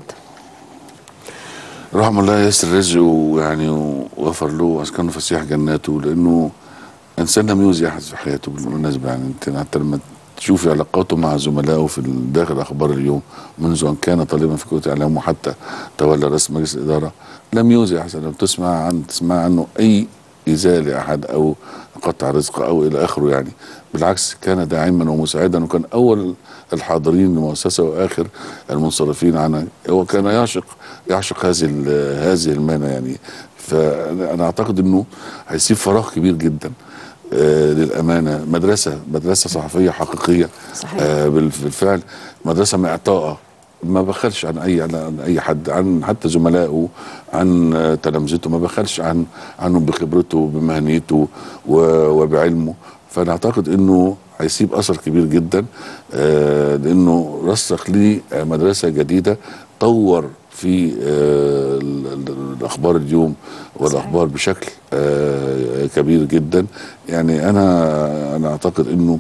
رحم الله ياسر رزقه ويعني وغفر له واسكنه فسيح جناته لانه انسان لم يؤذي احد في حياته بالمناسبه يعني انت حتى لما تشوفي علاقاته مع زملائه في داخل اخبار اليوم منذ ان كان طالبا في كليه الاعلام وحتى تولى رئيس مجلس الاداره لم يؤذي احد لم تسمع عن تسمع عنه اي ايذاء لاحد او قطع رزق او الى اخره يعني بالعكس كان داعما ومساعدا وكان اول الحاضرين للمؤسسه واخر المنصرفين عنها هو كان يعشق يعشق هذه ال- هذه المهنه يعني فانا اعتقد انه هيسيب فراغ كبير جدا آه للامانه مدرسه مدرسه صحفيه حقيقيه صحيح. آه بالف- بالفعل مدرسه معطاءه ما بخلش عن اي عن اي حد عن حتى زملائه عن آه، تلامذته ما بخلش عن عنهم بخبرته بمهنيته و- وبعلمه فانا اعتقد انه هيسيب اثر كبير جدا آه لانه رسخ لي آه، مدرسه جديده طور في آه ال- ال- الاخبار اليوم والاخبار بشكل آه كبير جدا يعني انا انا اعتقد انه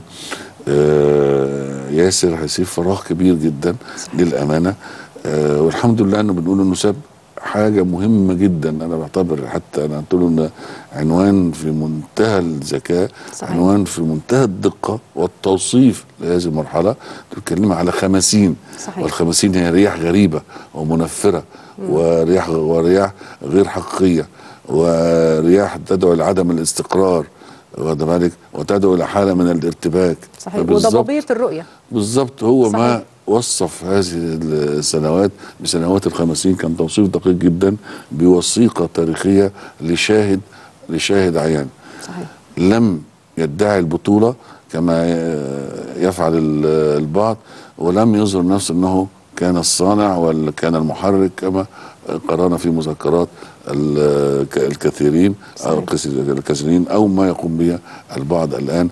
آه ياسر هيسيب فراغ كبير جدا للامانه آه والحمد لله انه بنقول انه ساب حاجه مهمه جدا انا بعتبر حتى انا قلت له ان عنوان في منتهى الذكاء صحيح. عنوان في منتهى الدقه والتوصيف لهذه المرحله بتتكلم على خمسين صحيح. والخمسين هي رياح غريبه ومنفره ورياح ورياح غير حقيقيه ورياح تدعو لعدم الاستقرار واخد بالك وتدعو الى حاله من الارتباك صحيح فبالظبط- وضبابية الرؤية بالظبط هو صحيح. ما وصف هذه السنوات بسنوات الخمسين كان توصيف دقيق جدا بوثيقة تاريخية لشاهد لشاهد عيان صحيح لم يدعي البطولة كما يفعل ال- البعض ولم يظهر نفسه انه كان الصانع ولا كان المحرك كما قرانا في مذكرات ال- الكثيرين او صحيح. الكثير- الكثيرين او ما يقوم به البعض الان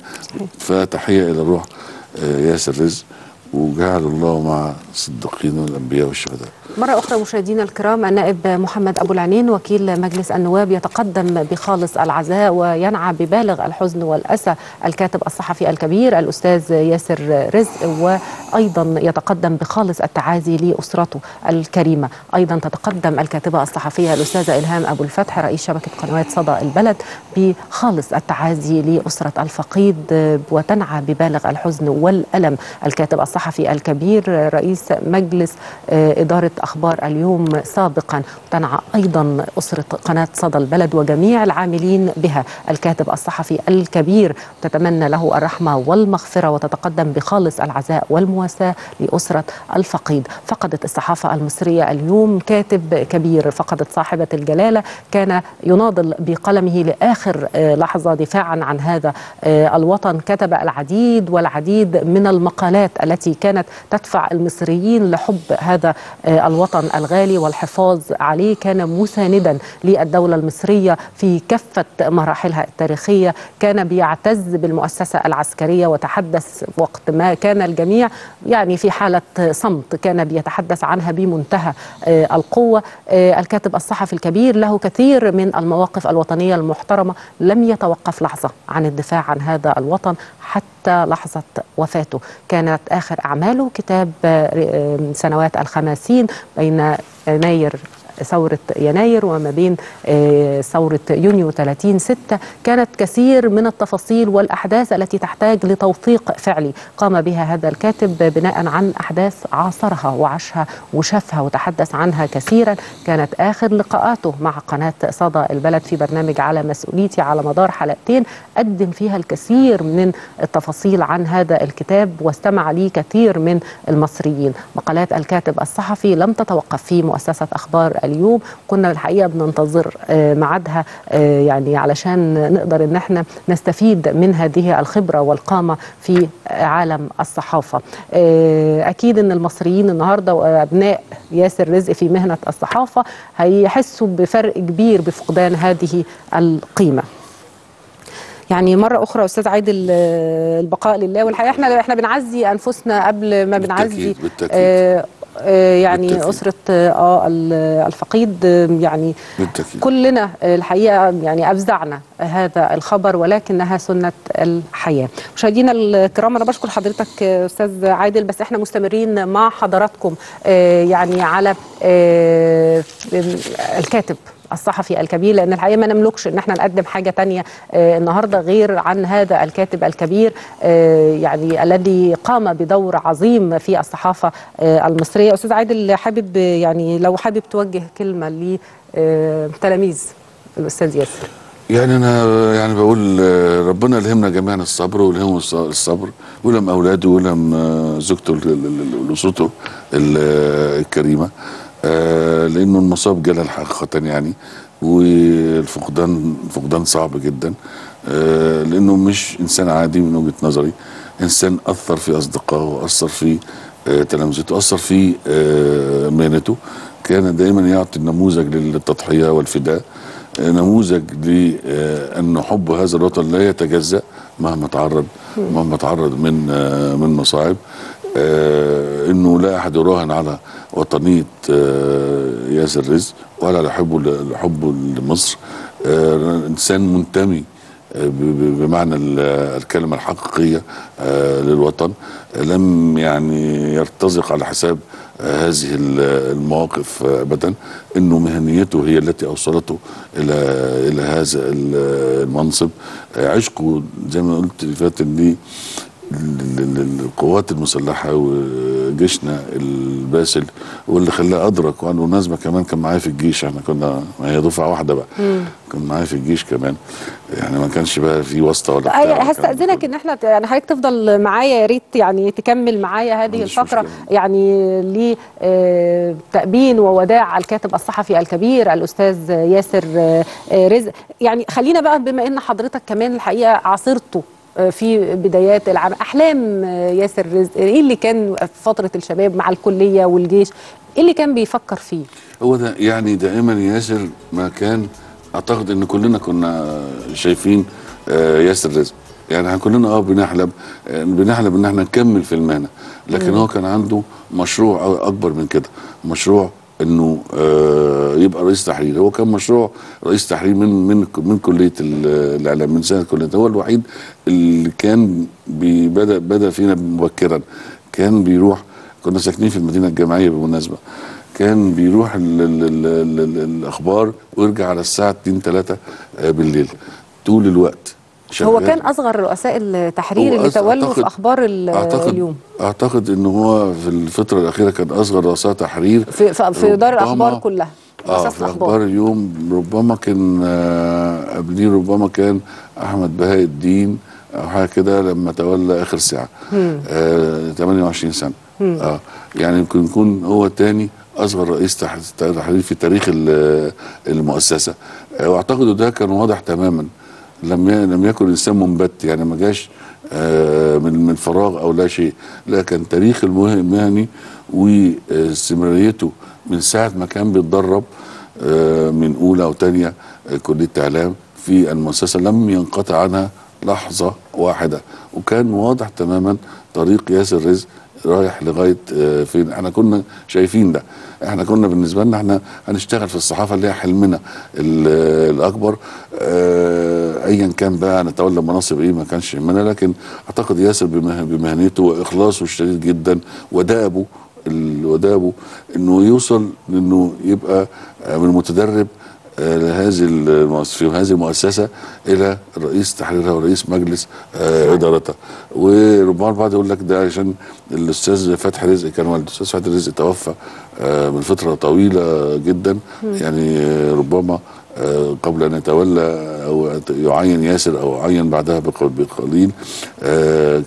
فتحيه الى الروح آه، ياسر رزق وجعل الله مع الصديقين والانبياء والشهداء مرة أخرى مشاهدينا الكرام النائب محمد أبو العنين وكيل مجلس النواب يتقدم بخالص العزاء وينعى ببالغ الحزن والأسى الكاتب الصحفي الكبير الأستاذ ياسر رزق وأيضا يتقدم بخالص التعازي لأسرته الكريمة أيضا تتقدم الكاتبة الصحفية الأستاذة إلهام أبو الفتح رئيس شبكة قنوات صدى البلد بخالص التعازي لأسرة الفقيد وتنعى ببالغ الحزن والألم الكاتب الصحفي الكبير رئيس مجلس آه، إدارة أخبار اليوم سابقا تنعى أيضا أسرة قناة صدى البلد وجميع العاملين بها الكاتب الصحفي الكبير تتمنى له الرحمة والمغفرة وتتقدم بخالص العزاء والمواساة لأسرة الفقيد فقدت الصحافة المصرية اليوم كاتب كبير فقدت صاحبة الجلالة كان يناضل بقلمه لآخر آه، لحظة دفاعا عن هذا آه، الوطن كتب العديد والعديد من المقالات التي كانت تدفع المصريين لحب هذا آه، الوطن الغالي والحفاظ عليه كان مساندا للدولة المصرية في كافة مراحلها التاريخية كان بيعتز بالمؤسسة العسكرية وتحدث وقت ما كان الجميع يعني في حالة صمت كان بيتحدث عنها بمنتهى آه، القوة آه، الكاتب الصحفي الكبير له كثير من المواقف الوطنية المحترمة لم يتوقف لحظة عن الدفاع عن هذا الوطن حتى لحظة وفاته كانت آخر أعماله كتاب آه، آه، سنوات الخماسين بين يناير ثورة يناير وما بين آه، ثورة يونيو 30 ستة كانت كثير من التفاصيل والأحداث التي تحتاج لتوثيق فعلي قام بها هذا الكاتب بناء عن أحداث عاصرها وعاشها وشافها وتحدث عنها كثيرا كانت آخر لقاءاته مع قناة صدى البلد في برنامج على مسؤوليتي على مدار حلقتين قدم فيها الكثير من التفاصيل عن هذا الكتاب واستمع ليه كثير من المصريين مقالات الكاتب الصحفي لم تتوقف في مؤسسة أخبار اليوم كنا الحقيقة بننتظر آه، ميعادها آه، يعني علشان نقدر ان احنا نستفيد من هذه الخبرة والقامة في عالم الصحافة آه، أكيد ان المصريين النهاردة وأبناء ياسر رزق في مهنة الصحافة هيحسوا بفرق كبير بفقدان هذه القيمة يعني مره اخرى استاذ عادل آه، البقاء لله والحقيقه احنا احنا بنعزي انفسنا قبل ما بنعزي بالتأكيد، بالتأكيد. آه، آه، يعني بالتأكيد. اسره اه ال- الفقيد آه، يعني بالتأكيد. كلنا آه، الحقيقه يعني افزعنا هذا الخبر ولكنها سنه الحياه مشاهدينا الكرام انا بشكر حضرتك آه، استاذ عادل بس احنا مستمرين مع حضراتكم آه، يعني على آه، الكاتب الصحفي الكبير لان الحقيقه ما نملكش ان احنا نقدم حاجه تانية آه، النهارده غير عن هذا الكاتب الكبير آه، يعني الذي قام بدور عظيم في الصحافه آه، المصريه استاذ عادل حابب آه، يعني لو حابب توجه كلمه لتلاميذ الاستاذ ياسر يعني انا يعني بقول آه، ربنا يلهمنا جميعا الصبر ويلهمهم الص- الصبر ويلهم اولاده ويلهم آه، زوجته ال- ال- ال- واسرته ال- آه، الكريمه آه، لانه المصاب جلل حقيقه يعني والفقدان فقدان صعب جدا آه، لانه مش انسان عادي من وجهه نظري انسان اثر في اصدقائه واثر في آه، تلامذته اثر في آه، مهنته كان دائما يعطي النموذج للتضحيه والفداء نموذج لأن حب هذا الوطن لا يتجزأ مهما تعرض مهما تعرض من آه، من مصاعب آه، انه لا احد يراهن على وطنيه آه، ياسر رزق ولا على حبه ل- لحبه لمصر آه، انسان منتمي آه، ب- ب- بمعنى ال- الكلمه الحقيقيه آه، للوطن آه، لم يعني يرتزق على حساب آه، هذه ال- المواقف آه، ابدا انه مهنيته هي التي اوصلته الى الى هذا ال- المنصب آه، عشقه زي ما قلت اللي فات ان لل- لل- القوات المسلحه وجيشنا الباسل واللي خلاه ادرك وعنده مناسبه كمان كان معايا في الجيش احنا كنا ما هي دفعه واحده بقى كان معايا في الجيش كمان يعني ما كانش بقى في واسطه ولا بتاع أي ولا الكلام ده هستأذنك كله. ان احنا يعني حضرتك تفضل معايا يا ريت يعني تكمل معايا هذه عنديش الفقره مشكلة. يعني لتأبين ووداع الكاتب الصحفي الكبير الاستاذ ياسر آه، آه، رزق يعني خلينا بقى بما ان حضرتك كمان الحقيقه عاصرته آه، في بدايات العام احلام آه، ياسر رزق ايه اللي كان في فتره الشباب مع الكليه والجيش ايه اللي كان بيفكر فيه هو ده يعني دائما ياسر ما كان اعتقد ان كلنا كنا شايفين آه، ياسر رزق يعني احنا كلنا اه بنحلم آه، بنحلم ان احنا نكمل في المهنه لكن هو كان عنده مشروع أ- اكبر من كده مشروع انه آه، يبقى رئيس تحرير هو كان مشروع رئيس تحرير من من من كليه ال- الاعلام من سنه كليه هو الوحيد اللي كان بي- بدا بدا فينا مبكرا كان بيروح كنا ساكنين في المدينه الجامعيه بالمناسبه كان بيروح ال ال ال ال ال الاخبار ويرجع على الساعه 2 3 بالليل طول الوقت هو شغال. كان اصغر رؤساء التحرير هو اللي أص- تولوا في أعتقد- اخبار ال- اعتقد اليوم اعتقد ان هو في الفتره الاخيره كان اصغر رؤساء تحرير في في في دار ربما- الاخبار كلها اه مؤسسة في اخبار اليوم ربما كان آه قبليه ربما كان احمد بهاء الدين او حاجه كده لما تولى اخر ساعه آه 28 سنه اه يعني يمكن يكون هو تاني اصغر رئيس تح- تحرير في تاريخ ال- المؤسسه آه واعتقد ده كان واضح تماما لم ي- لم يكن انسان منبت يعني ما جاش آه، من من فراغ او لا شيء لا كان تاريخ المه- المهني واستمراريته من ساعه ما كان بيتدرب آه، من اولى او ثانيه كليه اعلام في المؤسسه لم ينقطع عنها لحظه واحده وكان واضح تماما طريق ياسر رزق رايح لغايه آه، فين احنا كنا شايفين ده احنا كنا بالنسبه لنا احنا هنشتغل في الصحافه اللي هي حلمنا ال- الاكبر آه، ايا كان بقى نتولى مناصب ايه ما كانش يهمنا لكن اعتقد ياسر بمه- بمهنته واخلاصه الشديد جدا ودابه ال- ودابه انه يوصل انه يبقى آه، من متدرب آه، لهذه المؤسسة في هذه المؤسسة إلى رئيس تحريرها ورئيس مجلس آه إدارتها وربما البعض يقول لك ده عشان الأستاذ فتحي رزق كان والد الأستاذ فتحي رزق توفى آه من فترة طويلة جدا يعني آه، ربما آه، قبل أن يتولى أو يعين ياسر أو عين بعدها بق- بقليل آه،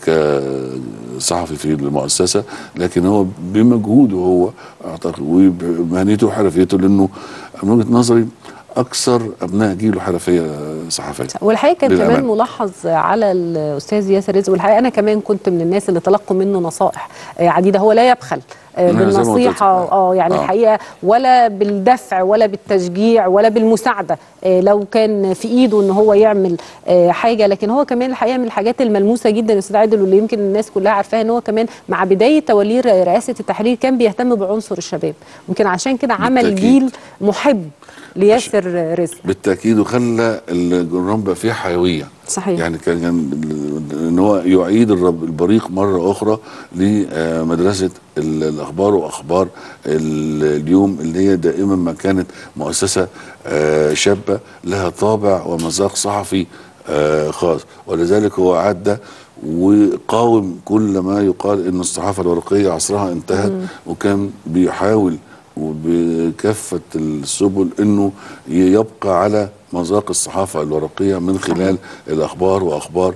كصحفي في المؤسسة لكن هو بمجهوده هو أعتقد وبمهنيته وحرفيته لأنه من وجهة نظري أكثر أبناء جيله حرفية صحفية والحقيقه كان للأمانة. كمان ملاحظ على الاستاذ ياسر رزق والحقيقه انا كمان كنت من الناس اللي تلقوا منه نصائح آه، عديده هو لا يبخل آه، أنا زي ما قلت بالنصيحه لك. اه يعني آه. الحقيقه ولا بالدفع ولا بالتشجيع ولا بالمساعده آه، لو كان في ايده ان هو يعمل آه، حاجه لكن هو كمان الحقيقه من الحاجات الملموسه جدا يا استاذ عادل واللي يمكن الناس كلها عارفاها ان هو كمان مع بدايه توليه رئاسه التحرير كان بيهتم بعنصر الشباب يمكن عشان كده عمل بالتأكيد. جيل محب لياسر رزق بالتاكيد وخلى الجرنان بقى فيه حيويه صحيح يعني كان كان ان هو يعيد الرب- البريق مره اخرى لمدرسه ال- الاخبار واخبار ال- اليوم اللي هي دائما ما كانت مؤسسه آه، شابه لها طابع ومذاق صحفي آه، خاص ولذلك هو عدى وقاوم كل ما يقال ان الصحافه الورقيه عصرها انتهت وكان بيحاول وبكافه السبل انه يبقى على مذاق الصحافه الورقيه من خلال الاخبار واخبار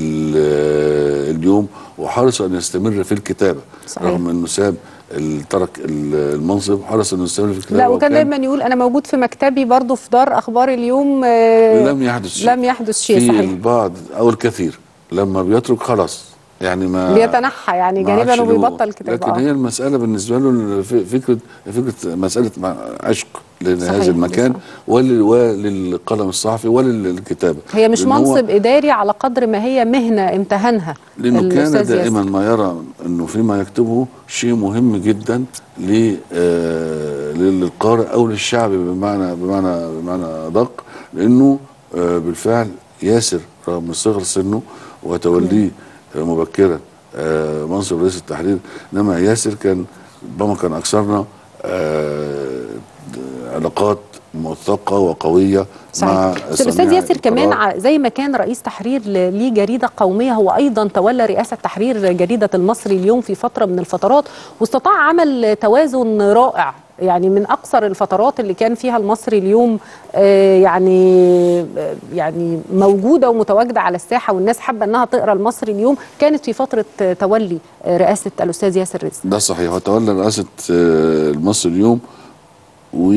ال- اليوم وحرص ان يستمر في الكتابه صحيح. رغم انه ساب ال- ترك ال- المنصب حرص انه يستمر في الكتابه لا وكان وكان دايما يقول انا موجود في مكتبي برضه في دار اخبار اليوم آه، لم يحدث شيء لم يحدث شيء في صحيح البعض او الكثير لما بيترك خلاص يعني ما بيتنحى يعني ما جانبا عادش له- وبيبطل كتابه لكن آه. هي المساله بالنسبه له الف- فكره فكره مساله مع- عشق صحيح، لهذا المكان بالظبط. ولل- وللقلم الصحفي وللكتابه هي مش لأن هو- منصب اداري على قدر ما هي مهنه امتهنها لانه كان الأستاذ دائما ياسر. ما يرى انه فيما يكتبه شيء مهم جدا ل- آه، للقارئ او للشعب بمعنى بمعنى بمعنى ادق لانه آه، بالفعل ياسر رغم صغر سنه وتوليه آه، مبكرا آه، منصب رئيس التحرير انما ياسر كان ربما كان اكثرنا آه، علاقات موثقه وقويه مع صحيح بس الاستاذ صانعي ياسر كمان القرار. ع- زي ما كان رئيس تحرير ل- لجريده قوميه هو ايضا تولى رئاسه تحرير جريده المصري اليوم في فتره من الفترات واستطاع عمل توازن رائع يعني من اقصر الفترات اللي كان فيها المصري اليوم آه، يعني آه، يعني موجوده ومتواجده على الساحه والناس حابه انها تقرا المصري اليوم كانت في فتره آه، تولي آه، رئاسه الاستاذ ياسر رزق ده صحيح هو تولى رئاسة آه، المصري اليوم و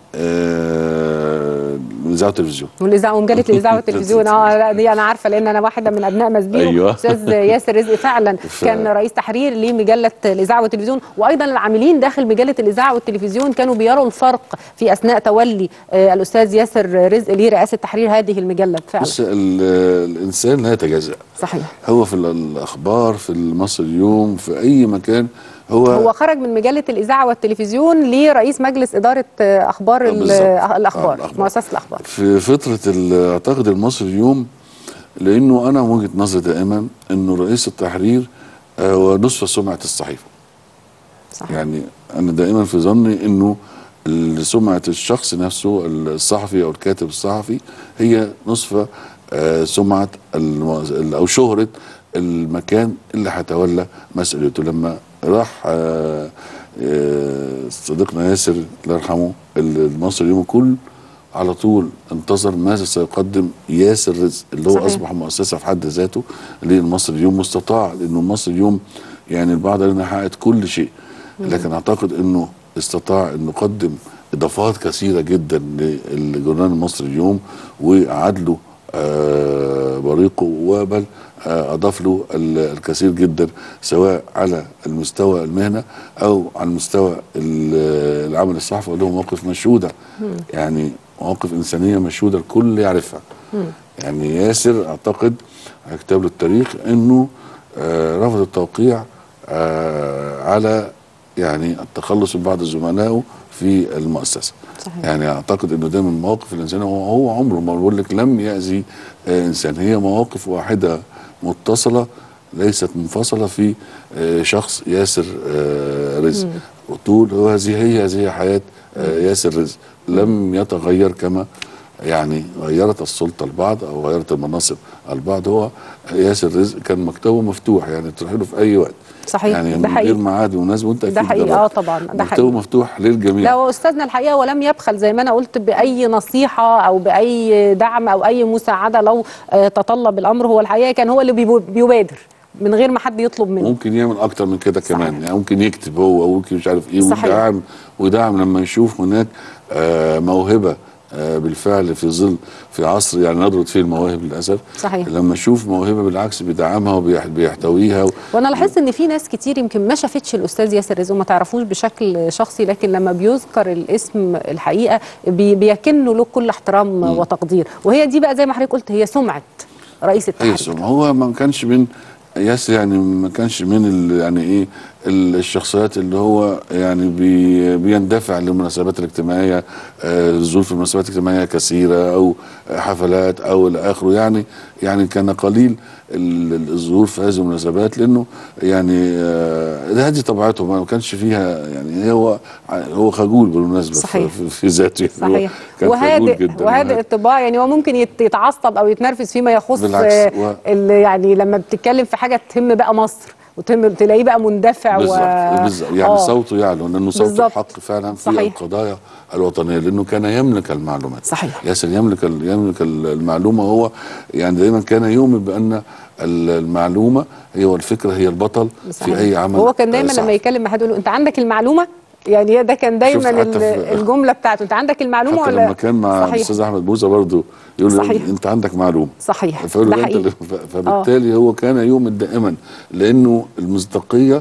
آه، اذاعه التلفزيون والاذاعه ومجله الاذاعه والتلفزيون اه لا دي انا عارفه لان انا واحده من ابناء مسبيرو أيوة. استاذ ياسر رزق فعلا ف- كان رئيس تحرير لمجله الاذاعه والتلفزيون وايضا العاملين داخل مجله الاذاعه والتلفزيون كانوا بيروا الفرق في اثناء تولي آه، الاستاذ ياسر رزق لرئاسه تحرير هذه المجله فعلا بص ال- الانسان لا يتجزأ صحيح هو في ال- الاخبار في المصري اليوم في اي مكان هو, هو خرج من مجله الاذاعه والتلفزيون لرئيس مجلس اداره آه، اخبار ال- بالظبط. آه، آه، الاخبار الأخبار. مؤسسه الاخبار في فتره ال- اعتقد المصري اليوم لانه انا من وجهه نظري دائما انه رئيس التحرير آه، هو نصف سمعه الصحيفه صحيح يعني انا دائما في ظني انه ال- سمعه الشخص نفسه الصحفي او الكاتب الصحفي هي نصف آه، سمعه الم- او شهره المكان اللي هيتولى مسؤوليته لما راح آه، آه، صديقنا ياسر الله يرحمه المصري اليوم كل على طول انتظر ماذا سيقدم ياسر رزق اللي هو صحيح. اصبح مؤسسه في حد ذاته للمصري اليوم واستطاع لانه المصري اليوم يعني البعض قال انها حققت كل شيء لكن اعتقد انه استطاع انه يقدم اضافات كثيره جدا للجورنال المصري اليوم وعاد له آه بريقه وبل آه اضاف له ال- الكثير جدا سواء على المستوى المهنه او على المستوى ال- العمل الصحفي وله مواقف مشهوده يعني مواقف انسانيه مشهوده الكل يعرفها يعني ياسر اعتقد هيكتب له التاريخ انه آه رفض التوقيع آه على يعني التخلص من بعض زملائه في المؤسسه صحيح. يعني اعتقد انه ده من المواقف الانسانيه هو هو عمره ما بقول لك لم ياذي آه انسان هي مواقف واحده متصله ليست منفصله في آه شخص ياسر آه رزق وطول هو هذه هي هذه حياه آه ياسر رزق لم يتغير كما يعني غيرت السلطه البعض او غيرت المناصب البعض هو ياسر رزق كان مكتبه مفتوح يعني تروح له في اي وقت صحيح يعني ده من غير حقيقي ميعاد ومناسبه وانت ده أكيد حقيقي جربت. اه طبعا ده مكتبه حقيقي مفتوح للجميع لا واستاذنا الحقيقه ولم يبخل زي ما انا قلت باي نصيحه او باي دعم او اي مساعده لو آه، تطلب الامر هو الحقيقه كان هو اللي بيبو- بيبادر من غير ما حد يطلب منه ممكن يعمل اكتر من كده صحيح. كمان يعني ممكن يكتب هو او ممكن مش عارف ايه صحيح. ويدعم ويدعم لما يشوف هناك آه موهبه آه، بالفعل في ظل في عصر يعني ندرت فيه المواهب للاسف صحيح. لما اشوف موهبه بالعكس بيدعمها وبيحتويها و... وانا لاحظت ان في ناس كتير يمكن ما شافتش الاستاذ ياسر رزق وما تعرفوش بشكل شخصي لكن لما بيذكر الاسم الحقيقه بي بيكنوا له كل احترام وتقدير وهي دي بقى زي ما حضرتك قلت هي سمعه رئيس هي التحرير سمعة. هو ما كانش من ياسر يعني ما كانش من ال- يعني ايه ال- الشخصيات اللي هو يعني بي بيندفع للمناسبات الاجتماعيه آه، ظروف المناسبات الاجتماعيه كثيره او حفلات او الى اخره يعني يعني كان قليل ال- ال- الظهور في هذه المناسبات لانه يعني آه، هذه طبيعته ما كانش فيها يعني هو هو خجول بالمناسبه صحيح. في, في ذاته يعني هو صحيح كان خجول وهادئ جدا وهادئ الطباع يعني هو ممكن يت- يتعصب او يتنرفز فيما يخص بالعكس، آه، و- ال- يعني لما بتتكلم في حاجه تهم بقى مصر وتهم تلاقيه بقى مندفع بالظبط و... بالظبط يعني آه. صوته يعلو لانه صوت بالظبط. الحق فعلا في صحيح. القضايا الوطنيه لانه كان يملك المعلومات صحيح. ياسر يملك ال- يملك ال- المعلومه هو يعني دايما كان يؤمن بان ال- المعلومه هي والفكره هي البطل صحيح. في اي عمل وهو كان دايما آه، لما صحفي. يتكلم مع حد يقول له انت عندك المعلومه يعني ده كان دايما شفت حتى ال- في- الجمله بتاعته انت عندك المعلومه حتى ولا لما كان مع صحيح الاستاذ احمد بوزه برضه يقول له صحيح. انت عندك معلومه صحيح فيقول ده له انت حقيقي اللي- ف- فبالتالي هو كان يؤمن دائما لانه المصداقيه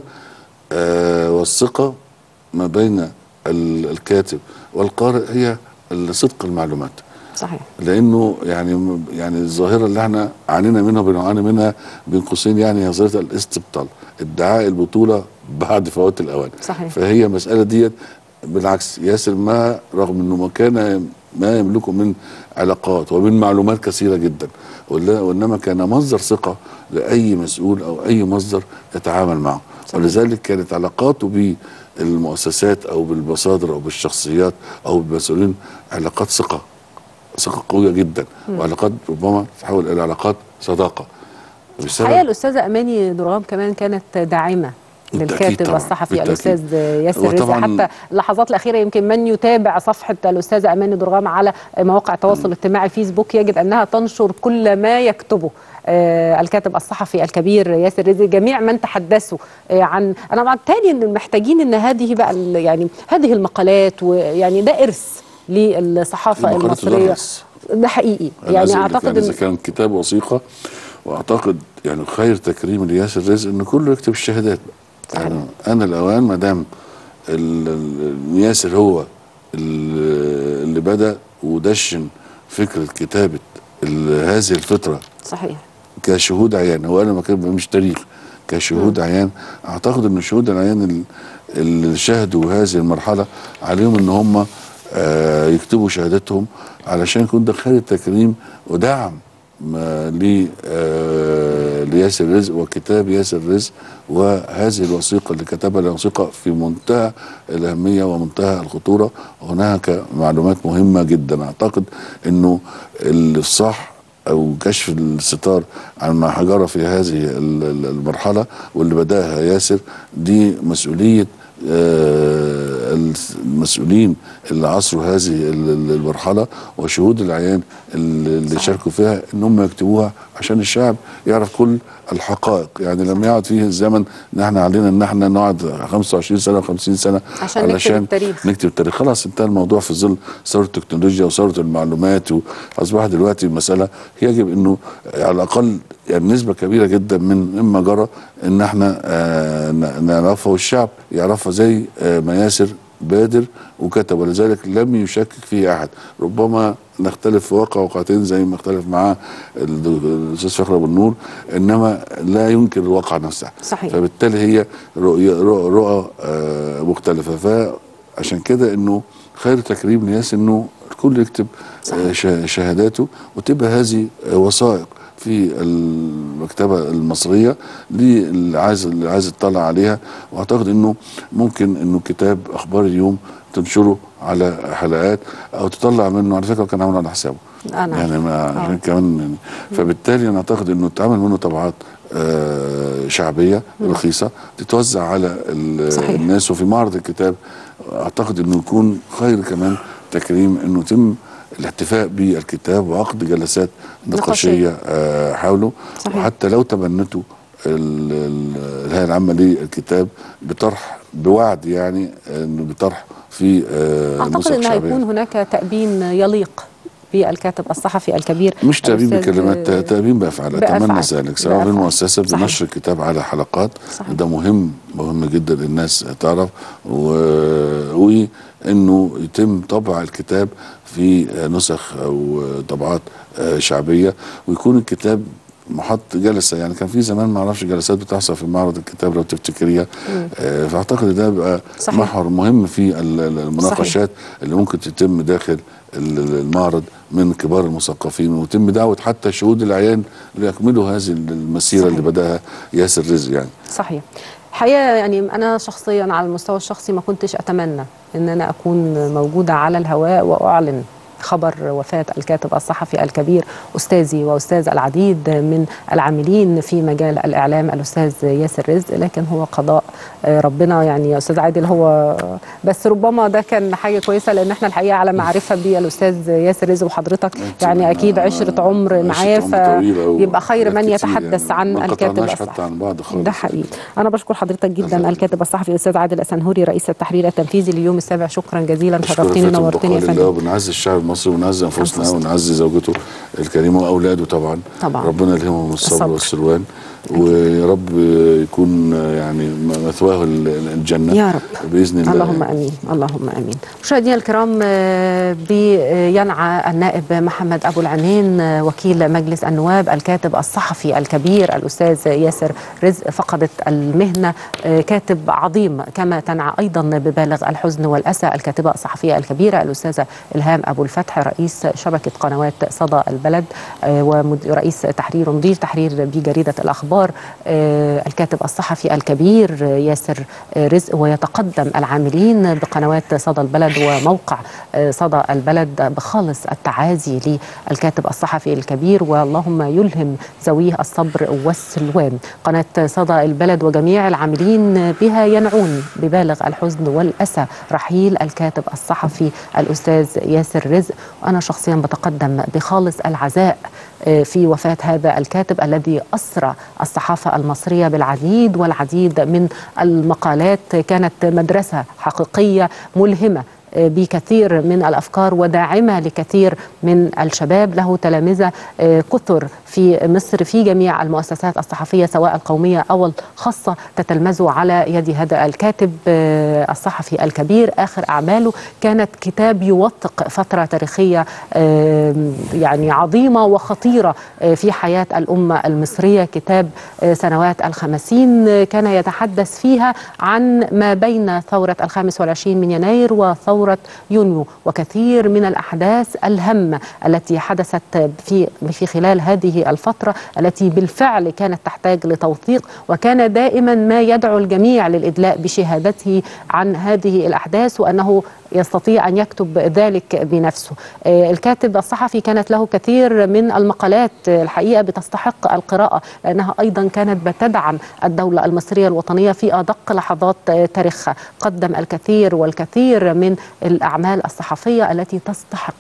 آه والثقه ما بين ال- الكاتب والقارئ هي صدق المعلومات صحيح لانه يعني يعني الظاهره اللي احنا عانينا منها وبنعاني منها بين قوسين يعني هي ظاهره الاستبطال ادعاء البطوله بعد فوات الاوان صحيح. فهي المساله ديت بالعكس ياسر ما رغم انه ما كان ما يملكه من علاقات ومن معلومات كثيره جدا ولا- وانما كان مصدر ثقه لاي مسؤول او اي مصدر يتعامل معه صحيح. ولذلك كانت علاقاته بالمؤسسات او بالمصادر او بالشخصيات او بالمسؤولين علاقات ثقه ثقه قويه جدا وعلاقات ربما تتحول الى علاقات صداقه بسبب الحقيقه الاستاذه اماني درغام كمان كانت داعمه بالتأكيد للكاتب طبعاً، الصحفي بالتأكيد. الاستاذ ياسر رزق وطبعاً- حتى اللحظات الاخيره يمكن من يتابع صفحه الاستاذه اماني درغام على مواقع التواصل الاجتماعي الفيسبوك يجد انها تنشر كل ما يكتبه آه الكاتب الصحفي الكبير ياسر رزق جميع من تحدثوا آه عن انا بالتالي ان محتاجين ان هذه بقى ال- يعني هذه المقالات ويعني ده ارث للصحافه المقالات المصريه الرئيس. ده حقيقي أنا يعني زي- اعتقد يعني اذا ان كان كتاب وثيقه واعتقد يعني خير تكريم لياسر رزق ان كله يكتب الشهادات صحيح. يعني انا الاوان ما دام ال- ال- ياسر هو ال- اللي بدا ودشن فكره كتابه ال- هذه الفتره صحيح كشهود عيان هو انا ما كان مش تاريخ كشهود عيان اعتقد ان شهود العيان ال- اللي شهدوا هذه المرحله عليهم ان هم آه يكتبوا شهادتهم علشان يكون ده خير التكريم ودعم ما ل آه لياسر رزق وكتاب ياسر رزق وهذه الوثيقه اللي كتبها الوثيقه في منتهى الاهميه ومنتهى الخطوره وهناك معلومات مهمه جدا اعتقد انه الصح او كشف الستار عن ما حجر في هذه ال- ال- المرحله واللي بداها ياسر دي مسؤوليه آه، المسؤولين اللي عصروا هذه ال- ال- المرحله وشهود العيان اللي اللي صحيح. شاركوا فيها ان هم يكتبوها عشان الشعب يعرف كل الحقائق يعني لما يقعد فيه الزمن ان احنا علينا ان احنا نقعد 25 سنه و50 سنه عشان نكتب التاريخ. نكتب التاريخ خلاص انتهى الموضوع في ظل ثوره التكنولوجيا وثوره المعلومات واصبح دلوقتي المساله يجب انه على الاقل يعني نسبه كبيره جدا من مما جرى ان احنا آه ن- نعرفها والشعب يعرفها زي آه ما ياسر بادر وكتب ولذلك لم يشكك فيه احد ربما نختلف في واقع وقعتين زي ما اختلف معاه الد- الاستاذ فخر ابو النور انما لا ينكر الواقع نفسها صحيح. فبالتالي هي رؤية رؤى, رؤى آه مختلفة فعشان كده انه خير تكريم لياس انه الكل يكتب آه شه- شهاداته وتبقى هذه آه وثائق في المكتبة المصرية اللي عايز اللي عايز يطلع عليها واعتقد انه ممكن انه كتاب اخبار اليوم تنشره على حلقات او تطلع منه على فكره كان عامل على حسابه أنا يعني ما آه. عشان كمان يعني فبالتالي انا اعتقد انه اتعمل منه طبعات آه، شعبيه رخيصه تتوزع على ال- صحيح. الناس وفي معرض الكتاب اعتقد انه يكون خير كمان تكريم انه يتم الاحتفاء بالكتاب وعقد جلسات نقاشيه آه، حوله صحيح. وحتى لو تبنته ال- ال- الهيئه العامه للكتاب بطرح بوعد يعني انه بطرح في آه، اعتقد نسخ ان شعبية. هيكون هناك تأبين يليق بالكاتب الصحفي الكبير مش تأبين الأستاذ- بكلمات تأبين بأفعال بأفعال. أتمنى ذلك سواء في بأفعال. المؤسسة صحيح. بنشر الكتاب على حلقات صحيح. ده مهم مهم جدا الناس تعرف و... وإنه يتم طبع الكتاب في نسخ أو طبعات آه، شعبية ويكون الكتاب محط جلسة يعني كان في زمان ما اعرفش جلسات بتحصل في معرض الكتاب لو تفتكريها آه، فاعتقد ده بقى صحيح. محور مهم في ال- ال- المناقشات اللي ممكن تتم داخل ال- ال- المعرض من كبار المثقفين ويتم دعوه حتى شهود العيان ليكملوا هذه المسيره صحيح. اللي بداها ياسر رزق يعني صحيح الحقيقه يعني انا شخصيا على المستوى الشخصي ما كنتش اتمنى ان انا اكون موجوده على الهواء واعلن خبر وفاة الكاتب الصحفي الكبير أستاذي وأستاذ العديد من العاملين في مجال الإعلام الأستاذ ياسر رزق لكن هو قضاء آه، ربنا يعني يا أستاذ عادل هو بس ربما ده كان حاجة كويسة لأن احنا الحقيقة على معرفة بالأستاذ ياسر رزق وحضرتك يعني أكيد عشرة عمر معاه فيبقى خير من يتحدث عن ما الكاتب قطعناش الصحفي حتى عن بعض خالص ده حقيقي انا بشكر حضرتك جدا الله الكاتب الصحفي الاستاذ عادل الاسنهوري رئيس التحرير التنفيذي لليوم السابع شكرا جزيلا أشكر شرفتني فاتن ونورتني يا بقال الله فندم وبنعزز الشعب المصري ونعزز انفسنا أنفسنا. ونعزز زوجته الكريمه واولاده طبعا طبعا. ربنا يلهمهم الصبر الصبر. والسلوان ويا رب يكون يعني مثواه الجنه يا رب باذن الله اللهم امين اللهم امين مشاهدينا الكرام آه، بينعى النائب محمد ابو العينين آه، وكيل مجلس النواب الكاتب الصحفي الكبير الاستاذ ياسر رزق فقدت المهنه آه، كاتب عظيم كما تنعى ايضا ببالغ الحزن والاسى الكاتبه الصحفيه الكبيره الاستاذه الهام ابو الفتح رئيس شبكه قنوات صدى البلد آه، ورئيس تحرير مدير تحرير بجريده الاخبار آه، الكاتب الصحفي الكبير آه، ياسر آه، رزق ويتقدم العاملين بقنوات صدى البلد وموقع آه، صدى البلد بخالص التعازي للكاتب الصحفي الكبير واللهم يلهم ذويه الصبر والسلوان قناة صدى البلد وجميع العاملين بها ينعون ببالغ الحزن والأسى رحيل الكاتب الصحفي الأستاذ ياسر رزق وأنا شخصيا بتقدم بخالص العزاء آه، في وفاة هذا الكاتب الذي أسرى الصحافة المصرية بالعديد والعديد من المقالات كانت مدرسة حقيقية ملهمة آه، بكثير من الافكار وداعمه لكثير من الشباب له تلامذه آه، كثر في مصر في جميع المؤسسات الصحفيه سواء القوميه او الخاصه تتلمذوا على يد هذا الكاتب آه، الصحفي الكبير اخر اعماله كانت كتاب يوثق فتره تاريخيه آه، يعني عظيمه وخطيره آه، في حياه الامه المصريه كتاب آه، سنوات الخمسين آه، كان يتحدث فيها عن ما بين ثوره الخامس والعشرين من يناير وثوره يونيو وكثير من الاحداث الهامه التي حدثت في في خلال هذه الفتره التي بالفعل كانت تحتاج لتوثيق وكان دائما ما يدعو الجميع للادلاء بشهادته عن هذه الاحداث وانه يستطيع ان يكتب ذلك بنفسه. آه، الكاتب الصحفي كانت له كثير من المقالات آه، الحقيقه بتستحق القراءه لانها ايضا كانت بتدعم الدوله المصريه الوطنيه في ادق لحظات آه، تاريخها، قدم الكثير والكثير من الاعمال الصحفيه التي تستحق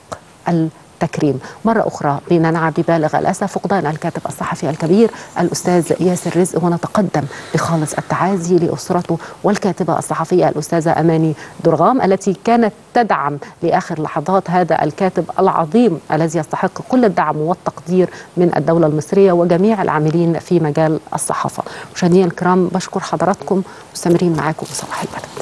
التكريم مرة أخرى بننعى ببالغ الأسى فقدان الكاتب الصحفي الكبير الأستاذ ياسر رزق ونتقدم بخالص التعازي لأسرته والكاتبة الصحفية الأستاذة أماني درغام التي كانت تدعم لآخر لحظات هذا الكاتب العظيم الذي يستحق كل الدعم والتقدير من الدولة المصرية وجميع العاملين في مجال الصحافة مشاهدينا الكرام بشكر حضراتكم مستمرين معاكم في صباح البلد